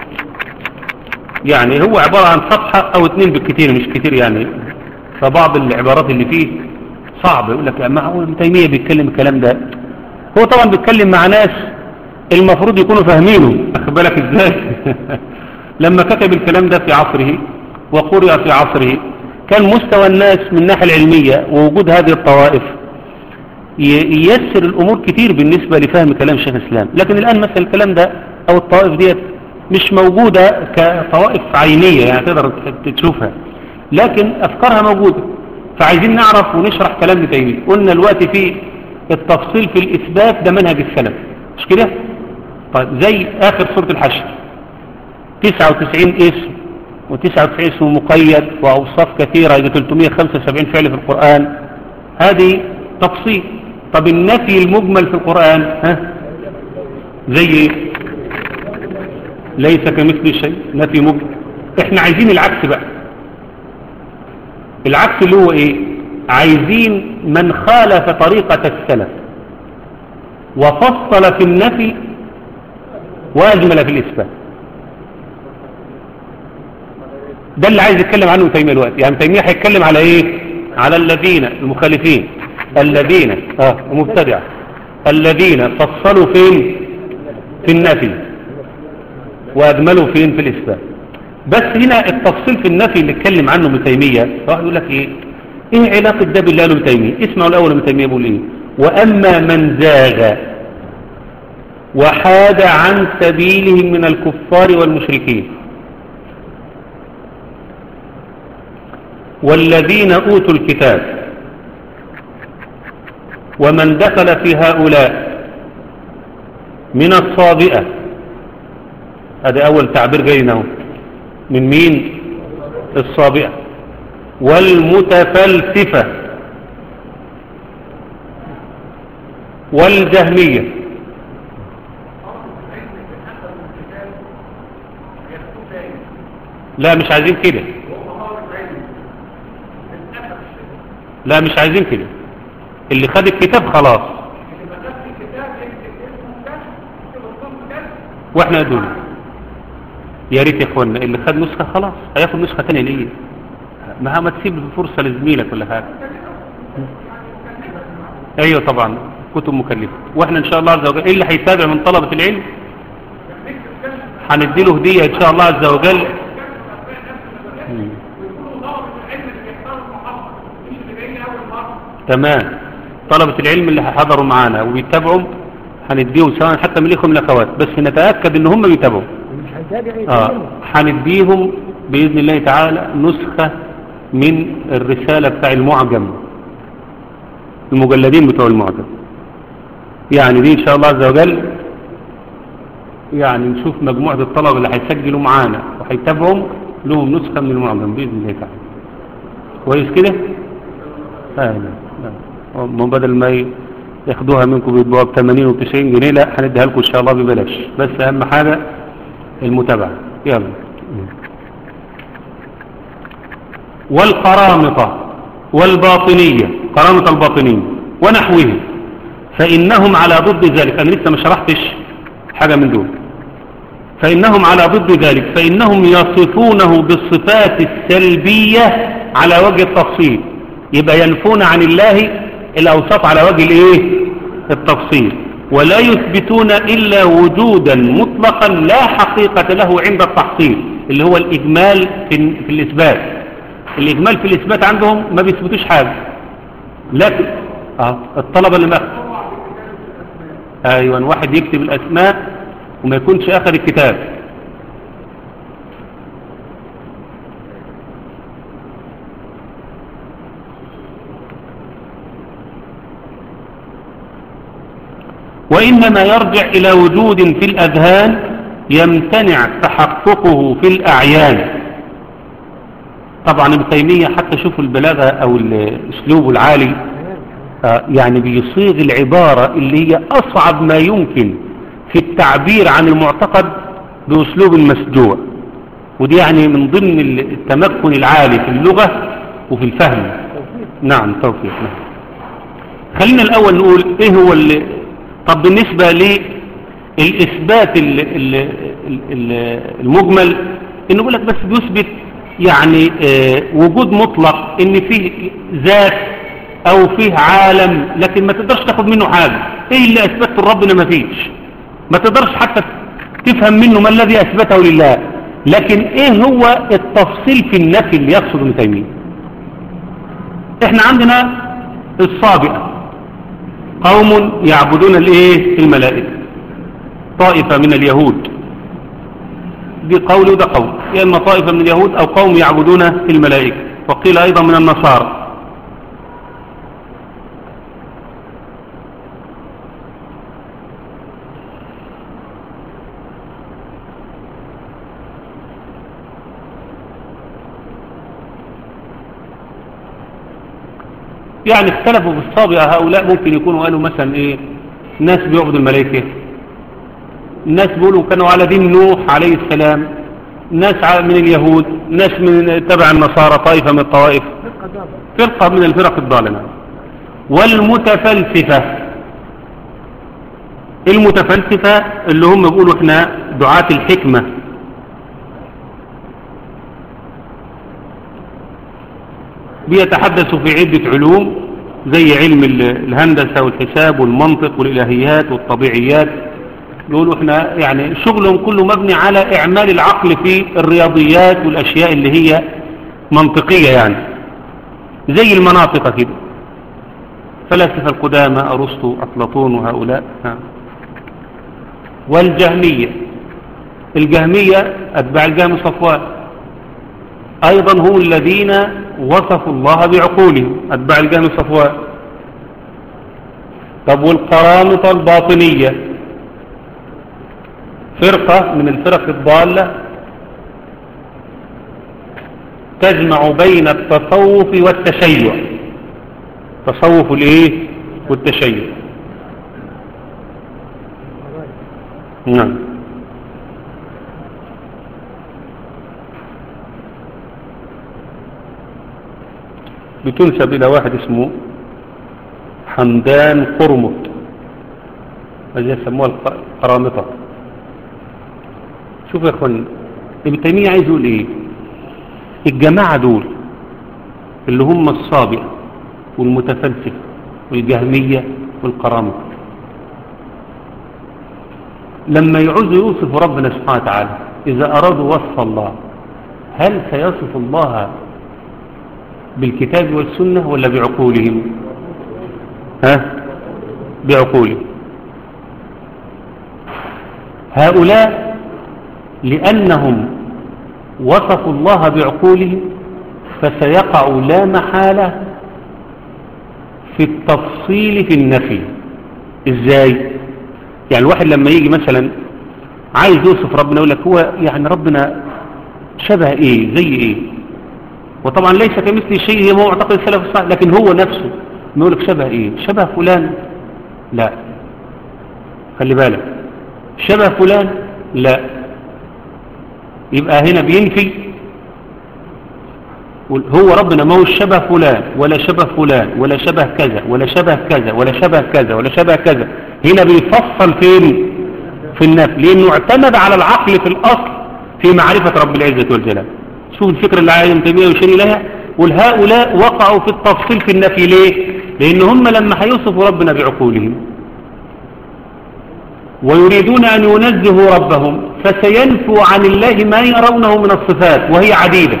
يعني هو عبارة عن صفحة او اتنين بالكتير مش كتير يعني فبعض العبارات اللي فيه صعب يقول لك ما هو ابن تيمية بيتكلم الكلام ده هو طبعا بيتكلم مع ناس المفروض يكونوا فاهمينه اخد بالك ازاي لما كتب الكلام ده في عصره وقرئ في عصره كان مستوى الناس من الناحية العلمية ووجود هذه الطوائف ي- ييسر الأمور كتير بالنسبة لفهم كلام شيخ الإسلام لكن الآن مثلا الكلام ده أو الطوائف ديت مش موجودة كطوائف عينية يعني تقدر ت- تشوفها لكن أفكارها موجودة فعايزين نعرف ونشرح كلام ابن تيمية قلنا الوقت في التفصيل في الإثبات ده منهج السلف مش كده؟ طيب زي آخر سورة الحشر 99 اسم و99 اسم مقيد وأوصاف كثيرة يجي 375 فعل في القرآن هذه تفصيل طب النفي المجمل في القرآن ها زي ايه ليس كمثل شيء نفي مجمل احنا عايزين العكس بقى العكس اللي هو ايه عايزين من خالف طريقة السلف وفصل في النفي واجمل في الإثبات ده اللي عايز يتكلم عنه تيمية الوقت يعني تيمية هيتكلم على ايه على الذين المخالفين الذين اه مبتدع الذين فصلوا فين في النفي واجملوا فين في الاثبات بس هنا التفصيل في النفي اللي اتكلم عنه ابن تيمية واحد يقول لك ايه ايه علاقة ده بالله ابن تيمية اسمعوا الاول ابن تيمية بيقول ايه واما من زاغ وحاد عن سبيلهم من الكفار والمشركين والذين اوتوا الكتاب ومن دخل في هؤلاء من الصابئة هذا اول تعبير جاينا اهو من مين الصابئة والمتفلسفة والجهمية لا مش عايزين كده لا مش عايزين كده اللي خد الكتاب خلاص واحنا دول يا ريت يا اخوانا اللي خد نسخة خلاص هياخد نسخة تانية ليه ما ما تسيب فرصة لزميلك ولا حاجة ايوه طبعا كتب مكلفة واحنا ان شاء الله عز وجل ايه اللي هيتابع من طلبة العلم هنديله هدية ان شاء الله عز وجل مم. تمام طلبة العلم اللي حضروا معانا وبيتابعوا هنديهم سواء حتى من الاخوه من الاخوات بس نتاكد ان هم بيتابعوا مش هيتابع ايه اه هنديهم باذن الله تعالى نسخه من الرساله بتاع المعجم المجلدين بتوع المعجم يعني دي ان شاء الله عز وجل يعني نشوف مجموعه الطلبه اللي هيسجلوا معانا وهيتابعوا لهم نسخه من المعجم باذن الله تعالى كويس كده اه لا لا هم بدل ما ي- ياخدوها منكم بيطبعوها ب 80 و 90 جنيه لا هنديها لكم ان شاء الله ببلاش بس اهم حاجه المتابعه يلا والقرامطه والباطنيه قرامطه الباطنيه ونحوهم فانهم على ضد ذلك انا لسه ما شرحتش حاجه من دول فإنهم على ضد ذلك فإنهم يصفونه بالصفات السلبية على وجه التفصيل يبقى ينفون عن الله الأوصاف على وجه الإيه؟ التفصيل ولا يثبتون إلا وجودا مطلقا لا حقيقة له عند التحصيل اللي هو الإجمال في, في الإثبات الإجمال في الإثبات عندهم ما بيثبتوش حاجة لكن آه الطلبة اللي ما أيوة واحد يكتب الأسماء وما يكونش أخذ الكتاب وإنما يرجع إلى وجود في الأذهان يمتنع تحققه في الأعيان طبعا ابن تيمية حتى شوفوا البلاغة أو الأسلوب العالي آه، يعني بيصيغ العبارة اللي هي أصعب ما يمكن في التعبير عن المعتقد بأسلوب مسجوع ودي يعني من ضمن التمكن العالي في اللغة وفي الفهم نعم توفيق نعم. خلينا الأول نقول إيه هو اللي طب بالنسبة للإثبات ال- ال- ال- المجمل إنه يقول لك بس بيثبت يعني آه، وجود مطلق إن فيه ذات أو فيه عالم لكن ما تقدرش تاخد منه حاجة إيه اللي أثبته لربنا ما فيش ما تقدرش حتى تفهم منه ما الذي أثبته لله لكن إيه هو التفصيل في النفي اللي يقصد ابن تيمية إحنا عندنا الصابئة قوم يعبدون الايه الملائكة طائفة من اليهود دي قول وده قول يا اما طائفة من اليهود او قوم يعبدون الملائكة وقيل ايضا من النصارى يعني اختلفوا في الصابئة هؤلاء ممكن يكونوا قالوا مثلا ايه ناس بيعبدوا الملائكة ناس بيقولوا كانوا على دين نوح عليه السلام ناس ع- من اليهود ناس من تبع النصارى طائفة من الطوائف فرقة ضابط فرقة من الفرق الضالة والمتفلسفة المتفلسفة اللي هم بيقولوا احنا دعاة الحكمة بيتحدثوا في عدة علوم زي علم ال- الهندسة والحساب والمنطق والإلهيات والطبيعيات يقولوا احنا يعني شغلهم كله مبني على اعمال العقل في الرياضيات والاشياء اللي هي منطقية يعني زي المناطق كده فلاسفة القدامى أرسطو أفلاطون وهؤلاء ها. والجهمية الجهمية أتباع الجهم صفوان أيضا هم الذين وصفوا الله بعقولهم أتباع الجهم صفوان طب والقرامطة الباطنية فرقة من الفرق الضالة تجمع بين التصوف والتشيع تصوف الايه والتشيع نعم بتنسب الى واحد اسمه حمدان قرمط هذه يسموها القرامطة شوف يا اخوان ابن تيمية عايز يقول ايه الجماعة دول اللي هم الصابئة والمتفلسفة والجهمية والقرامطة لما يعوزوا يوصفوا ربنا سبحانه وتعالى إذا أرادوا وصف الله هل سيصف الله بالكتاب والسنة ولا بعقولهم ها بعقولهم هؤلاء لأنهم وصفوا الله بعقولهم فسيقع لا محالة في التفصيل في النفي ازاي يعني الواحد لما يجي مثلا عايز يوصف ربنا يقول لك هو يعني ربنا شبه ايه زي ايه وطبعا ليس كمثل شيء هي معتقد السلف الصالح لكن هو نفسه يقول لك شبه ايه شبه فلان لا خلي بالك شبه فلان لا يبقى هنا بينفي هو ربنا ما هو شبه فلان ولا شبه فلان ولا شبه كذا ولا شبه كذا ولا شبه كذا ولا شبه كذا هنا بيفصل فين في النفي لانه اعتمد على العقل في الاصل في معرفة رب العزة والجلال شوف الفكرة اللي عايز تيمية يشير اليها والهؤلاء وقعوا في التفصيل في النفي ليه لان هم لما هيوصفوا ربنا بعقولهم ويريدون ان ينزهوا ربهم فسينفوا عن الله ما يرونه من الصفات وهي عديدة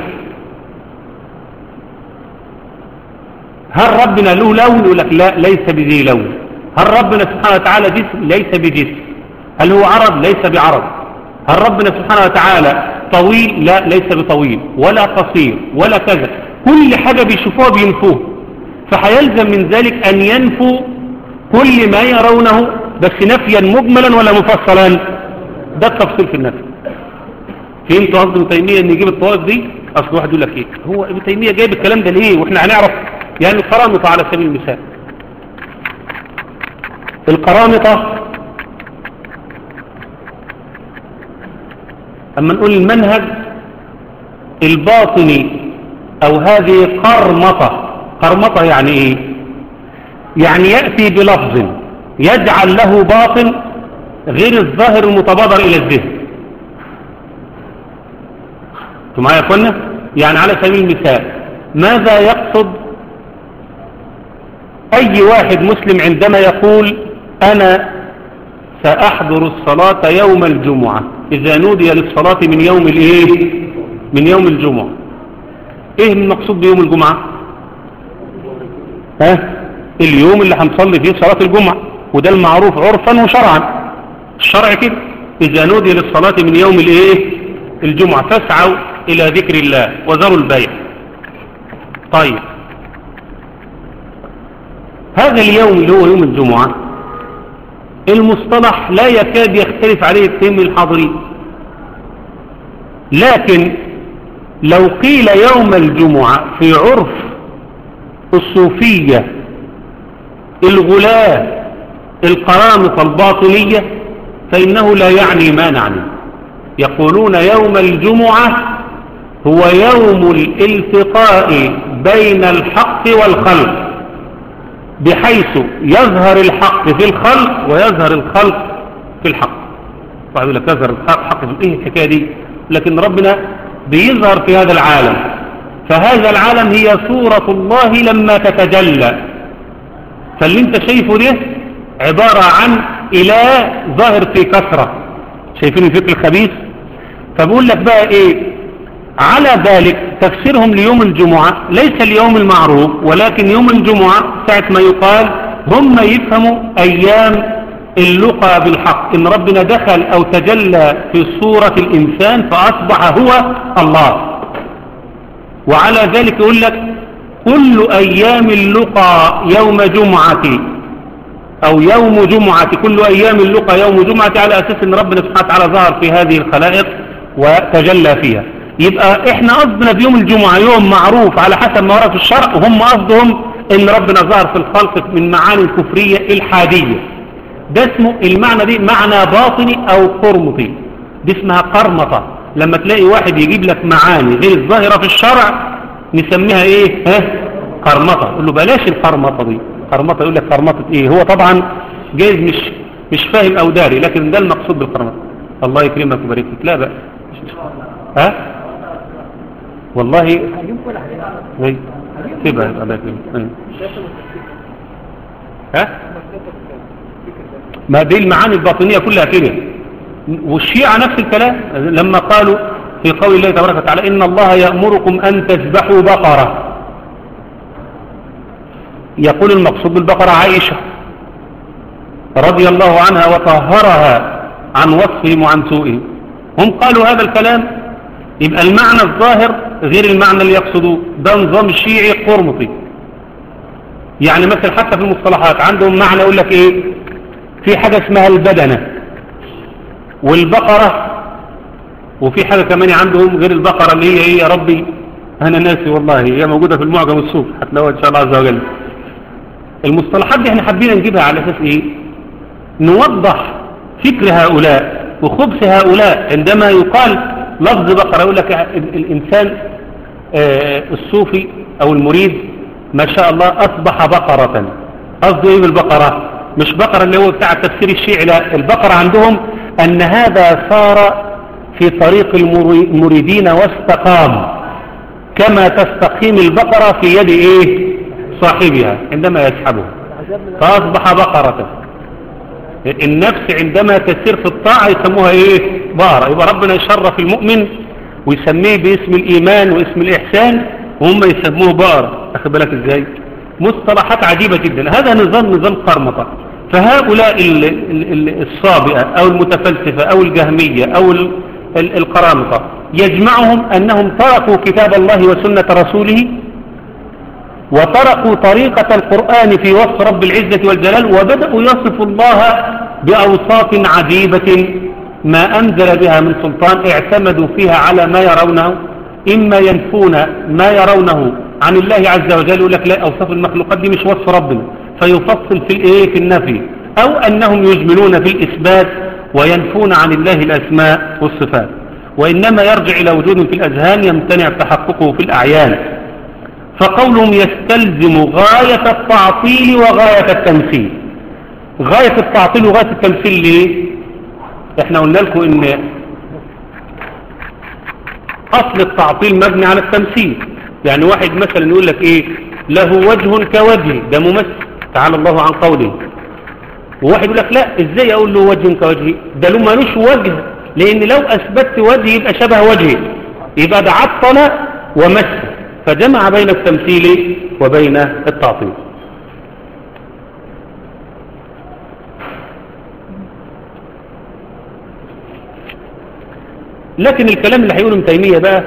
هل ربنا له لون يقول لك لا ليس بذي لون هل ربنا سبحانه وتعالى جسم ليس بجسم هل هو عرض ليس بعرض هل ربنا سبحانه وتعالى طويل لا ليس بطويل ولا قصير ولا كذا كل حاجة بيشوفوها بينفوه فحيلزم من ذلك أن ينفوا كل ما يرونه بس نفيا مجملا ولا مفصلا ده التفصيل في النفي فهمتوا قصد ابن تيمية ان يجيب الطوائف دي اصل واحد يقول لك ايه هو ابن تيمية جايب الكلام ده ليه واحنا هنعرف يعني القرامطة على سبيل المثال القرامطة اما نقول المنهج الباطني او هذه قرمطة قرمطة يعني ايه يعني يأتي بلفظ يجعل له باطن غير الظاهر المتبادر الى الذهن انتوا معايا يا اخوانا يعني على سبيل المثال ماذا يقصد اي واحد مسلم عندما يقول انا ساحضر الصلاة يوم الجمعة اذا نودي للصلاة من يوم الايه من يوم الجمعة ايه المقصود بيوم الجمعة ها اليوم اللي هنصلي فيه صلاة الجمعة وده المعروف عرفا وشرعا الشرع كده اذا نودي للصلاة من يوم الايه الجمعة فاسعوا الى ذكر الله وذروا البيع طيب هذا اليوم اللي هو يوم الجمعة المصطلح لا يكاد يختلف عليه اثنين من الحاضرين لكن لو قيل يوم الجمعة في عرف الصوفية الغلاة القرامطة الباطنية فإنه لا يعني ما نعني يقولون يوم الجمعة هو يوم الالتقاء بين الحق والخلق بحيث يظهر الحق في الخلق ويظهر الخلق في الحق واحد يقول لك يظهر الحق في ايه الحكايه دي لكن ربنا بيظهر في هذا العالم فهذا العالم هي صورة الله لما تتجلى فاللي انت شايفه ده عبارة عن إلى ظاهر في كثرة شايفين الفكر الخبيث فبقول لك بقى إيه على ذلك تفسيرهم ليوم الجمعة ليس اليوم المعروف ولكن يوم الجمعة ساعة ما يقال هم يفهموا أيام اللقى بالحق إن ربنا دخل أو تجلى في صورة الإنسان فأصبح هو الله وعلى ذلك يقول لك كل أيام اللقى يوم جمعة أو يوم جمعة كل أيام اللقى يوم جمعة على أساس أن ربنا سبحانه وتعالى ظهر في هذه الخلائق وتجلى فيها يبقى احنا قصدنا بيوم الجمعة يوم معروف على حسب ما ورد في الشرع وهم قصدهم ان ربنا ظهر في الخلق من معاني الكفرية الحادية ده اسمه المعنى دي معنى باطني او قرمطي دي اسمها قرمطة لما تلاقي واحد يجيب لك معاني غير الظاهرة في الشرع نسميها ايه ها قرمطة يقول له بلاش القرمطة دي قرمطة يقول لك قرمطة ايه هو طبعا جايز مش مش فاهم او داري لكن ده المقصود بالقرمطة الله يكرمك ويبارك فيك لا بقى ها والله هجيب كل حاجة ايه سيبها الله يكرمك أيوة. ها ما دي المعاني الباطنية كلها كده والشيعة نفس الكلام لما قالوا في قول الله تبارك وتعالى إن الله يأمركم أن تذبحوا بقرة يقول المقصود بالبقرة عائشة رضي الله عنها وطهرها عن وصفهم وعن سوءهم هم قالوا هذا الكلام يبقى المعنى الظاهر غير المعنى اللي يقصدوه ده نظام شيعي قرمطي يعني مثلا حتى في المصطلحات عندهم معنى يقول لك ايه في حاجة اسمها البدنة والبقرة وفي حاجة كمان عندهم غير البقرة اللي هي ايه يا ربي انا ناسي والله هي موجودة في المعجم الصوف هتلاقوها ان شاء الله عز وجل المصطلحات دي احنا حابين نجيبها على اساس ايه نوضح فكر هؤلاء وخبث هؤلاء عندما يقال لفظ بقرة يقول لك ال- الإنسان آه، الصوفي أو المريد ما شاء الله أصبح بقرة قصده إيه بالبقرة مش بقرة اللي هو بتاع التفسير الشيعي لا البقرة عندهم أن هذا صار في طريق المري- المريدين واستقام كما تستقيم البقرة في يد إيه صاحبها عندما يسحبها العذاب من فأصبح بقرة النفس عندما تسير في الطاعة يسموها ايه بقرة يبقى ربنا يشرف المؤمن ويسميه باسم الإيمان واسم الإحسان وهم يسموه بقرة أخذ بالك ازاي مصطلحات عجيبة جدا هذا نظام نظام قرمطة فهؤلاء ال- ال- ال- الصابئة أو المتفلسفة أو الجهمية أو ال- ال- القرامطة يجمعهم أنهم تركوا كتاب الله وسنة رسوله وتركوا طريقة القرآن في وصف رب العزة والجلال وبدأوا يصفوا الله بأوصاف عجيبة ما أنزل بها من سلطان اعتمدوا فيها على ما يرونه إما ينفون ما يرونه عن الله عز وجل يقول لك لا أوصاف المخلوقات دي مش وصف ربنا فيفصل في الإيه في النفي أو أنهم يجملون في الإثبات وينفون عن الله الأسماء والصفات وإنما يرجع إلى وجود في الأذهان يمتنع تحققه في الأعيان فقولهم يستلزم غاية التعطيل وغاية التمثيل غاية التعطيل وغاية التمثيل ليه احنا قلنا لكم ان اصل التعطيل مبني على التمثيل يعني واحد مثلا يقول لك ايه له وجه كوجهي ده ممثل تعالى الله عن قوله وواحد يقول لك لا ازاي اقول له وجه كوجهي ده له مالوش وجه لان لو اثبتت وجهي يبقى شبه وجهي يبقى ده عطل ومثل فجمع بين التمثيل وبين التعطيل لكن الكلام اللي هيقوله ابن تيمية بقى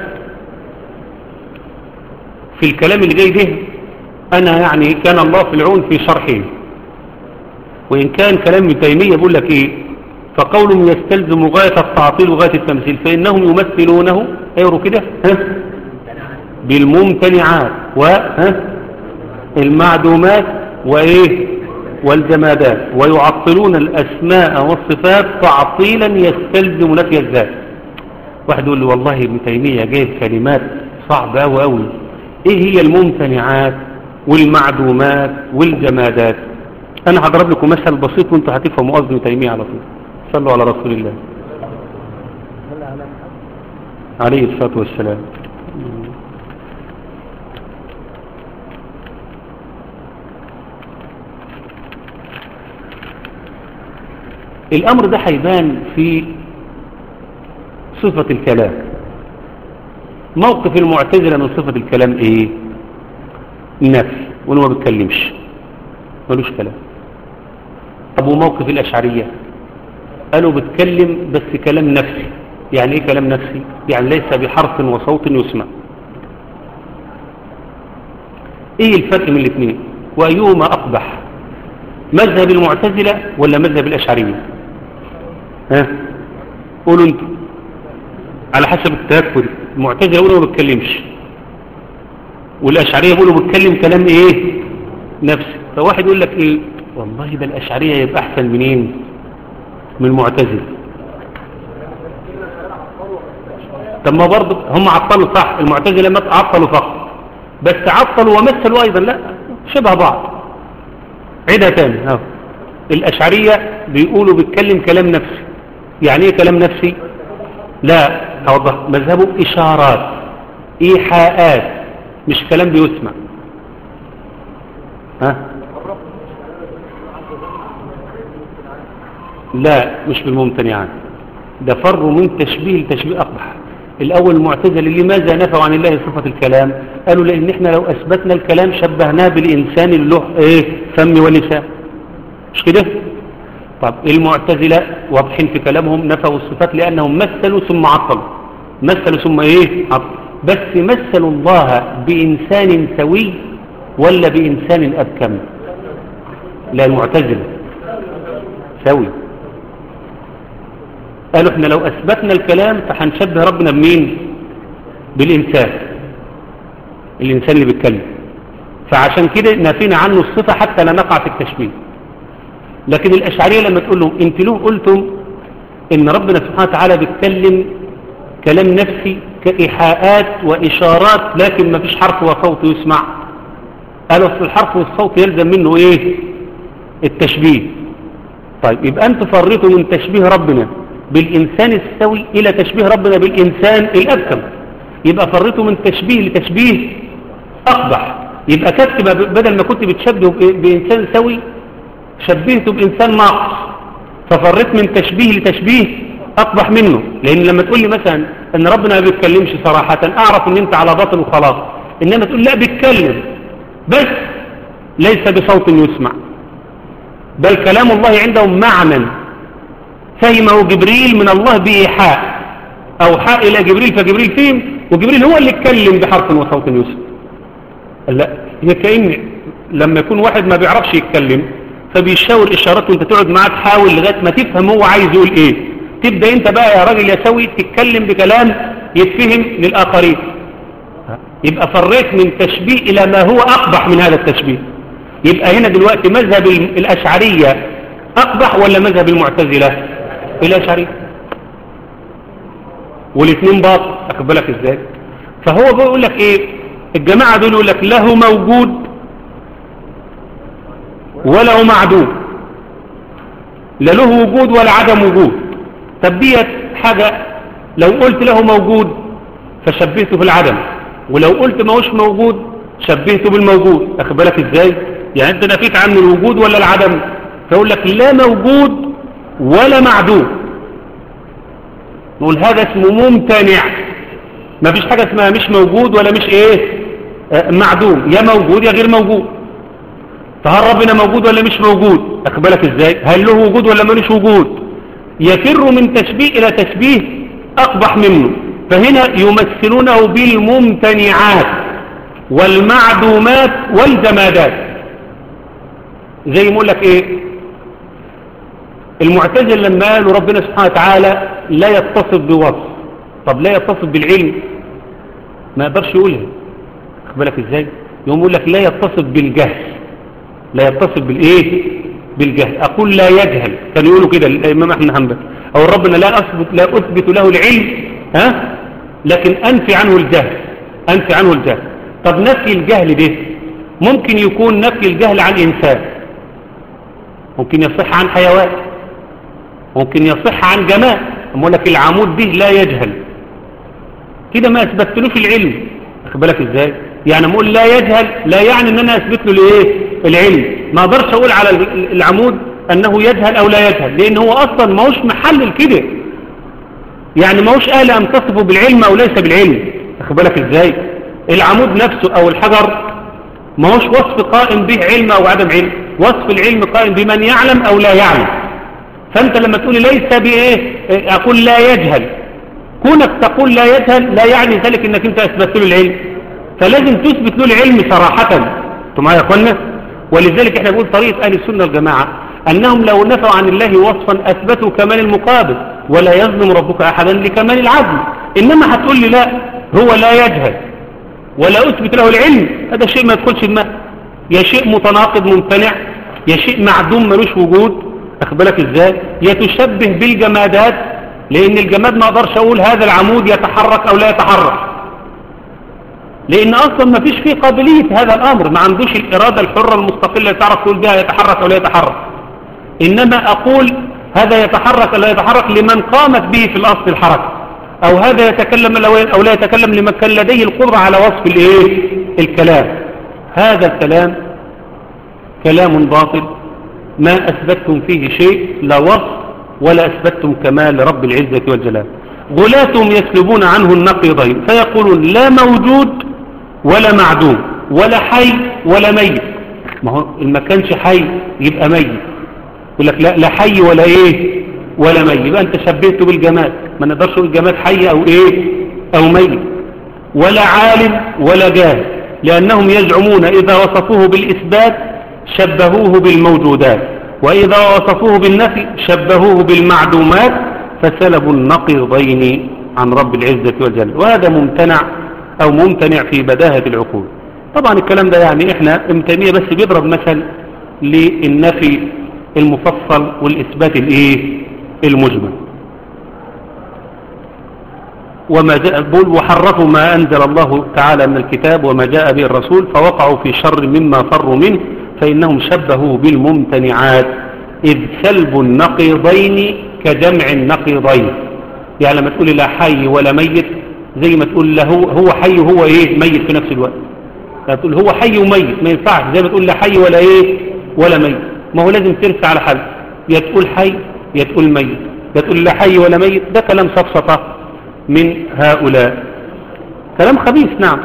في الكلام اللي جاي ده أنا يعني كان الله في العون في شرحه وإن كان كلام ابن تيمية بيقول لك إيه فقولهم يستلزم غاية التعطيل وغاية التمثيل فإنهم يمثلونه أيروا كده ها بالممتنعات و ها المعدومات وإيه والجمادات ويعطلون الأسماء والصفات تعطيلا يستلزم نفي الذات واحد يقول لي والله ابن تيمية جايب كلمات صعبة أوي أوي إيه هي الممتنعات والمعدومات والجمادات أنا هضرب لكم مثل بسيط وانتوا هتفهموا قصد ابن تيمية على طول صلوا على رسول الله صلى على محمد عليه الصلاة والسلام الأمر ده هيبان في صفة الكلام موقف المعتزلة من صفة الكلام ايه نفي وانه ما بيتكلمش ملوش كلام طب وموقف الأشعرية قالوا بتكلم بس كلام نفسي يعني ايه كلام نفسي يعني ليس بحرف وصوت يسمع ايه الفرق من الاثنين وايهما اقبح مذهب المعتزلة ولا مذهب الاشعرية ها قولوا انتوا على حسب التأكد المعتزلة يقولوا ما بتكلمش والاشعرية يقولوا بتكلم كلام ايه نفسي فواحد يقول لك ايه والله ده الاشعرية يبقى احسن منين من المعتزلة طب ما برضه هم عطلوا صح المعتزلة ما عطلوا فقط بس عطلوا ومثلوا ايضا لا شبه بعض عيدها تاني اهو الاشعرية بيقولوا بيتكلم كلام نفسي يعني ايه كلام نفسي لا اوضح مذهبه اشارات ايحاءات مش كلام بيسمع ها لا مش بالممتنعات ده فروا من تشبيه لتشبيه أقبح الأول المعتزله لماذا نفوا عن الله صفة الكلام قالوا لأن احنا لو أثبتنا الكلام شبهناه بالإنسان اللي له إيه فم ولسان مش كده طب المعتزلة واضحين في كلامهم نفوا الصفات لأنهم مثلوا ثم عطلوا مثلوا ثم إيه عطلوا بس مثلوا الله بإنسان سوي ولا بإنسان أبكم لا المعتزلة سوي قالوا احنا لو اثبتنا الكلام فهنشبه ربنا بمين بالانسان الانسان اللي بيتكلم فعشان كده نفينا عنه الصفة حتى لا نقع في التشبيه لكن الاشعرية لما تقول لهم انت ليه قلتم ان ربنا سبحانه وتعالى بيتكلم كلام نفسي كإيحاءات وإشارات لكن ما فيش حرف وصوت يسمع قالوا اصل الحرف والصوت يلزم منه ايه التشبيه طيب يبقى انتوا فرطوا من تشبيه ربنا بالإنسان السوي إلى تشبيه ربنا بالإنسان الأبكم يبقى فرطوا من تشبيه لتشبيه أقبح يبقى كتب بدل ما كنت بتشبه بإنسان سوي شبهته بإنسان ناقص ففرط من تشبيه لتشبيه أقبح منه لأن لما تقول لي مثلا أن ربنا ما بيتكلمش صراحة أعرف أن أنت على باطل وخلاص إنما تقول لا بيتكلم بس ليس بصوت يسمع بل كلام الله عندهم معنى فهمه جبريل من الله بإيحاء أوحى إلى جبريل فجبريل فهم وجبريل هو اللي اتكلم بحرف وصوت يوسف لا هي كأن لما يكون واحد ما بيعرفش يتكلم فبيشاور إشارات وانت تقعد معاه تحاول لغاية ما تفهم هو عايز يقول ايه تبدأ انت بقى يا راجل يا سوي تتكلم بكلام يتفهم للآخرين يبقى فريت من تشبيه إلى ما هو أقبح من هذا التشبيه يبقى هنا دلوقتي مذهب الأشعرية أقبح ولا مذهب المعتزلة الأشعري والاثنين باطل أخد بالك إزاي فهو بيقول لك إيه الجماعة دول يقول لك له موجود وله معدوم لا له وجود ولا عدم وجود طب ديت حاجة لو قلت له موجود فشبهته بالعدم ولو قلت ما هوش موجود شبهته بالموجود أخد بالك إزاي يعني أنت نفيت عنه الوجود ولا العدم فيقول لك لا موجود ولا معدوم نقول هذا اسمه ممتنع ما فيش حاجة اسمها مش موجود ولا مش ايه آه معدوم يا موجود يا غير موجود فهل ربنا موجود ولا مش موجود اخبالك ازاي هل له وجود ولا ملوش وجود يفر من تشبيه الى تشبيه اقبح منه فهنا يمثلونه بالممتنعات والمعدومات والجمادات زي ما يقول لك ايه المعتزل لما قالوا ربنا سبحانه وتعالى لا يتصف بوصف طب لا يتصف بالعلم ما يقدرش يقولها بالك ازاي يقوم يقول لك لا يتصف بالجهل لا يتصف بالايه بالجهل اقول لا يجهل كانوا يقولوا كده الامام احمد حنبل او ربنا لا اثبت لا اثبت له العلم ها لكن انفي عنه الجهل انفي عنه الجهل طب نفي الجهل ده ممكن يكون نفي الجهل عن انسان ممكن يصح عن حيوان ممكن يصح عن جماع أقول لك العمود به لا يجهل كده ما أثبتلوش العلم أخذ بالك إزاي يعني أقول لا يجهل لا يعني أن أنا أثبت له الإيه العلم ما أقدرش أقول على العمود أنه يجهل أو لا يجهل لأن هو أصلا ما هوش محلل كده يعني ما هوش قال أن تصفه بالعلم أو ليس بالعلم أخد بالك إزاي العمود نفسه أو الحجر ما هوش وصف قائم به علم أو عدم علم وصف العلم قائم بمن يعلم أو لا يعلم فأنت لما تقول ليس بإيه أقول لا يجهل كونك تقول لا يجهل لا يعني ذلك أنك أنت أثبت له العلم فلازم تثبت له العلم صراحة انتوا معايا يا اخوانا ولذلك احنا بنقول طريقة أهل السنة والجماعة أنهم لو نفوا عن الله وصفا أثبتوا كمال المقابل ولا يظلم ربك أحدا لكمال العدل إنما هتقول لي لا هو لا يجهل ولا أثبت له العلم هذا شيء ما يدخلش دماغ يا شيء متناقض ممتنع يا شيء معدوم ملوش وجود أخبرك إزاي يا تشبه بالجمادات لأن الجماد ما أقدرش أقول هذا العمود يتحرك أو لا يتحرك لأن أصلا ما فيش فيه قابلية هذا الأمر ما عندوش الإرادة الحرة المستقلة اللي تعرف تقول بها يتحرك أو لا يتحرك إنما أقول هذا يتحرك أو لا يتحرك لمن قامت به في الأصل الحركة أو هذا يتكلم أو لا يتكلم لمن كان لديه القدرة على وصف الإيه؟ الكلام هذا الكلام كلام باطل ما أثبتتم فيه شيء لا وصف ولا أثبتتم كمال رب العزة والجلال غلاتهم يسلبون عنه النقيضين فيقولون لا موجود ولا معدوم ولا حي ولا ميت ما هو ما كانش حي يبقى ميت يقول لك لا لا حي ولا ايه ولا ميت يبقى انت شبهته بالجماد ما نقدرش نقول الجماد حي او ايه او ميت ولا عالم ولا جاهل لانهم يزعمون اذا وصفوه بالاثبات شبهوه بالموجودات واذا وصفوه بالنفي شبهوه بالمعدومات فسلبوا النقيضين عن رب العزة والجل وهذا ممتنع أو ممتنع في بداهة العقول طبعا الكلام ده يعني إحنا امتنية بس بيضرب مثل للنفي المفصل والإثبات الإيه المجمل وما جاء بول وحرفوا ما أنزل الله تعالى من الكتاب وما جاء به الرسول فوقعوا في شر مما فروا منه فإنهم شبهوا بالممتنعات إذ سلب النقيضين كجمع النقيضين يعني لما تقول لا حي ولا ميت زي ما تقول له هو حي وهو ايه ميت في نفس الوقت تقول هو حي وميت ما ينفعش زي ما تقول لا حي ولا ايه ولا ميت ما هو لازم ترسى على حل يا تقول حي يا تقول ميت يا تقول لا حي ولا ميت ده كلام سفسطة من هؤلاء كلام خبيث نعم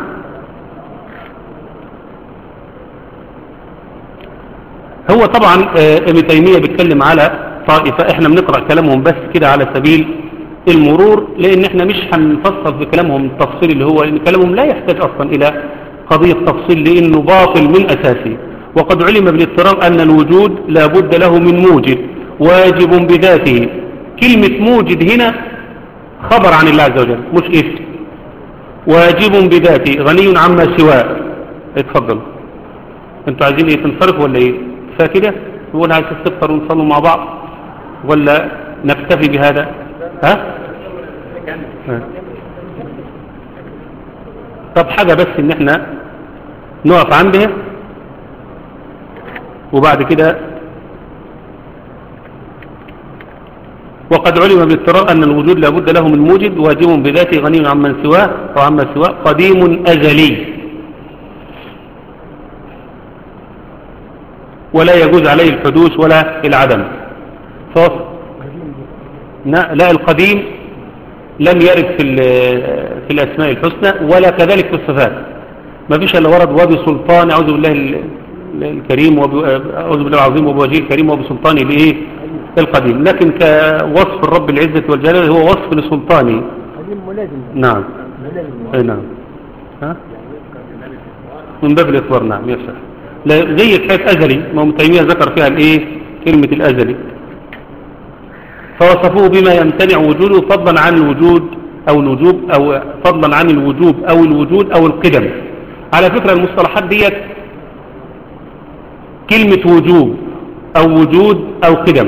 هو طبعا ابن تيمية بيتكلم على طائفة احنا بنقرأ كلامهم بس كده على سبيل المرور لان احنا مش هنفصل في كلامهم التفصيل اللي هو لان كلامهم لا يحتاج اصلا الى قضية تفصيل لانه باطل من اساسه وقد علم بالاضطرار ان الوجود لا بد له من موجد واجب بذاته كلمة موجد هنا خبر عن الله عز وجل مش اسم واجب بذاته غني عما سواه اتفضل انتوا عايزين ايه تنصرفوا ولا ايه فكده نقول عايز تفطر ونصلوا مع بعض ولا نكتفي بهذا ها طب حاجة بس ان احنا نقف عندها وبعد كده وقد علم باضطرار أن الوجود لابد له من موجد واجب بذاته غني عمن سواه أو عما سواه قديم أزلي ولا يجوز عليه الحدوث ولا العدم فوصف لا القديم لم يرد في في الأسماء الحسنى ولا كذلك في الصفات ما فيش إلا ورد وبسلطان أعوذ بالله الكريم أعوذ بالله العظيم وبوجهه الكريم وبسلطانه لإيه القديم لكن كوصف الرب العزة والجلال هو وصف لسلطانه قديم ملازم نعم ملازم أي نعم ها؟ من باب الإخبار نعم يصح لا زي حكاية أزلي ما ابن تيمية ذكر فيها الإيه كلمة الأزلي فوصفوه بما يمتنع وجوده فضلا عن الوجود أو الوجوب أو فضلا عن الوجوب أو الوجود أو القدم على فكرة المصطلحات ديت كلمة وجوب أو وجود أو قدم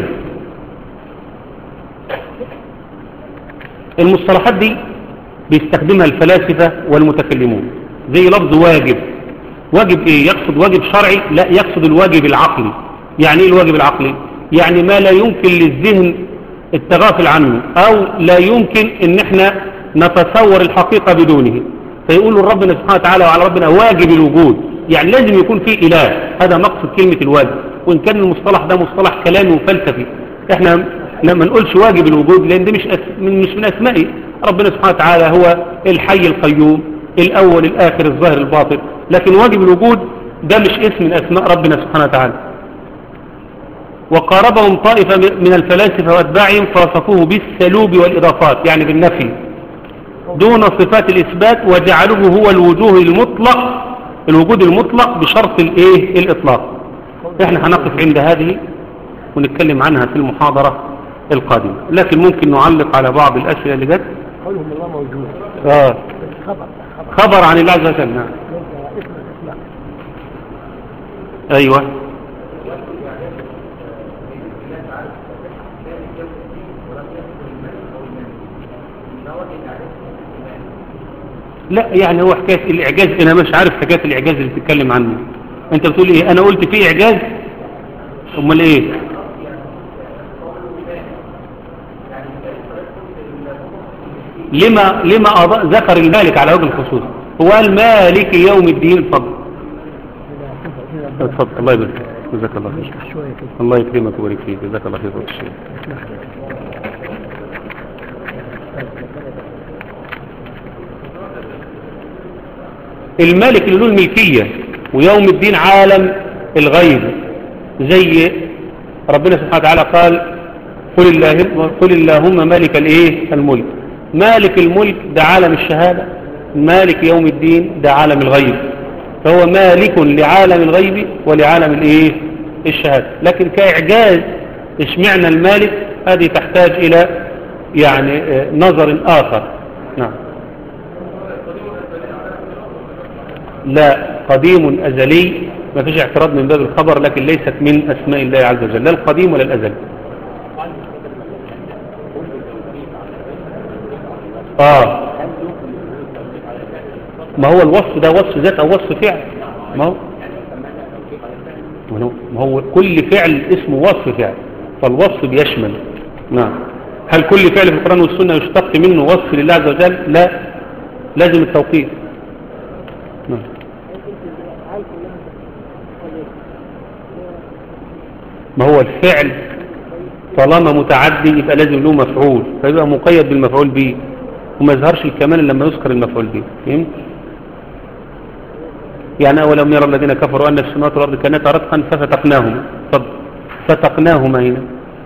المصطلحات دي بيستخدمها الفلاسفة والمتكلمون زي لفظ واجب واجب ايه يقصد واجب شرعي لا يقصد الواجب العقلي يعني ايه الواجب العقلي يعني ما لا يمكن للذهن التغافل عنه او لا يمكن ان احنا نتصور الحقيقة بدونه فيقولوا ربنا سبحانه وتعالى وعلى ربنا واجب الوجود يعني لازم يكون في اله هذا مقصد كلمة الواجب وإن كان المصطلح ده مصطلح كلامي وفلسفي احنا لما نقولش واجب الوجود لأن ده مش أس... من مش من أسمائه ربنا سبحانه وتعالى هو الحي القيوم الأول الآخر الظاهر الباطن لكن واجب الوجود ده مش اسم من أسماء ربنا سبحانه وتعالى وقاربهم طائفة من الفلاسفة واتباعهم فوصفوه بالسلوب والإضافات يعني بالنفي دون صفات الإثبات وجعلوه هو الوجوه المطلق الوجود المطلق بشرط الإيه الإطلاق احنا هنقف عند هذه ونتكلم عنها في المحاضرة القادمة لكن ممكن نعلق على بعض الأسئلة اللي جت قولهم الله موجود آه. بس خبر خبر خبر عن الله عز وجل نعم ليس اسم الاسماء أيوة لا يعني هو حكاية الإعجاز أنا مش عارف حكاية الإعجاز اللي بتتكلم عنه أنت بتقول إيه أنا قلت فيه إعجاز أمال إيه لما لما أضاء ذكر المالك على وجه الخصوص هو قال مالك يوم الدين اتفضل إذا كنت إذا اتفضل الله يبارك فيك جزاك الله خير نشرح شوية كده الله يكرمك ويبارك فيك جزاك الله خير فضل الشيخ نسمح لك المالك اللي له الملكية ويوم الدين عالم الغيب زي ربنا سبحانه وتعالى قال قل, الله قل اللهم مالك الايه الملك مالك الملك ده عالم الشهادة مالك يوم الدين ده عالم الغيب فهو مالك لعالم الغيب ولعالم الايه الشهادة لكن كإعجاز اشمعنى المالك هذه تحتاج إلى يعني آه، نظر آخر نعم لا قديم أزلي ما فيش اعتراض من باب الخبر لكن ليست من أسماء الله عز وجل لا القديم ولا الأزلي آه ما هو الوصف ده وصف ذات أو وصف فعل ما هو ما هو- ما هو كل فعل اسمه وصف فعل فالوصف بيشمل نعم هل كل فعل في القرآن والسنة يشتق منه وصف لله عز وجل لا لازم التوقيف نعم ما هو الفعل طالما متعدي يبقى لازم له مفعول فيبقى مقيد بالمفعول به وما يظهرش الكمال إلا لما يذكر المفعول به فهمت يعني أولم يرى الذين كفروا أن السماوات والأرض كانتا رتقا ففتقناهما طب فتقناهما هنا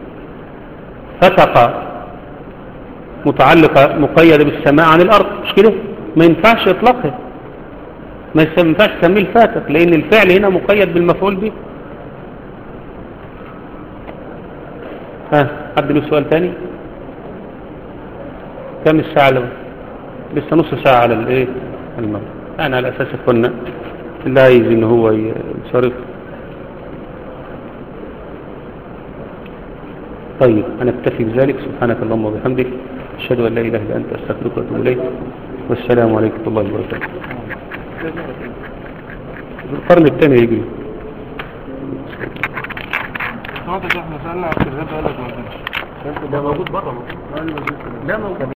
فتق متعلقة مقيدة بالسماء عن الأرض مش كده ما ينفعش إطلاقها ما يس- ما ينفعش تسميه الفاتق لأن الفعل هنا مقيد بالمفعول به ها حد له سؤال تاني كم الساعة لو لسه نص ساعة على الايه المغرب يعني على اساس اخوانا اللي عايز ان هو يصرف طيب انا اكتفي بذلك سبحانك اللهم وبحمدك اشهد ان لا اله الا انت استغفرك واتوب اليك والسلام عليكم ورحمه الله وبركاته القرن الثاني يجري سمعت يا شيخ احنا سألنا عن الكذاب قال لك ما كانش ده موجود بره لا موجود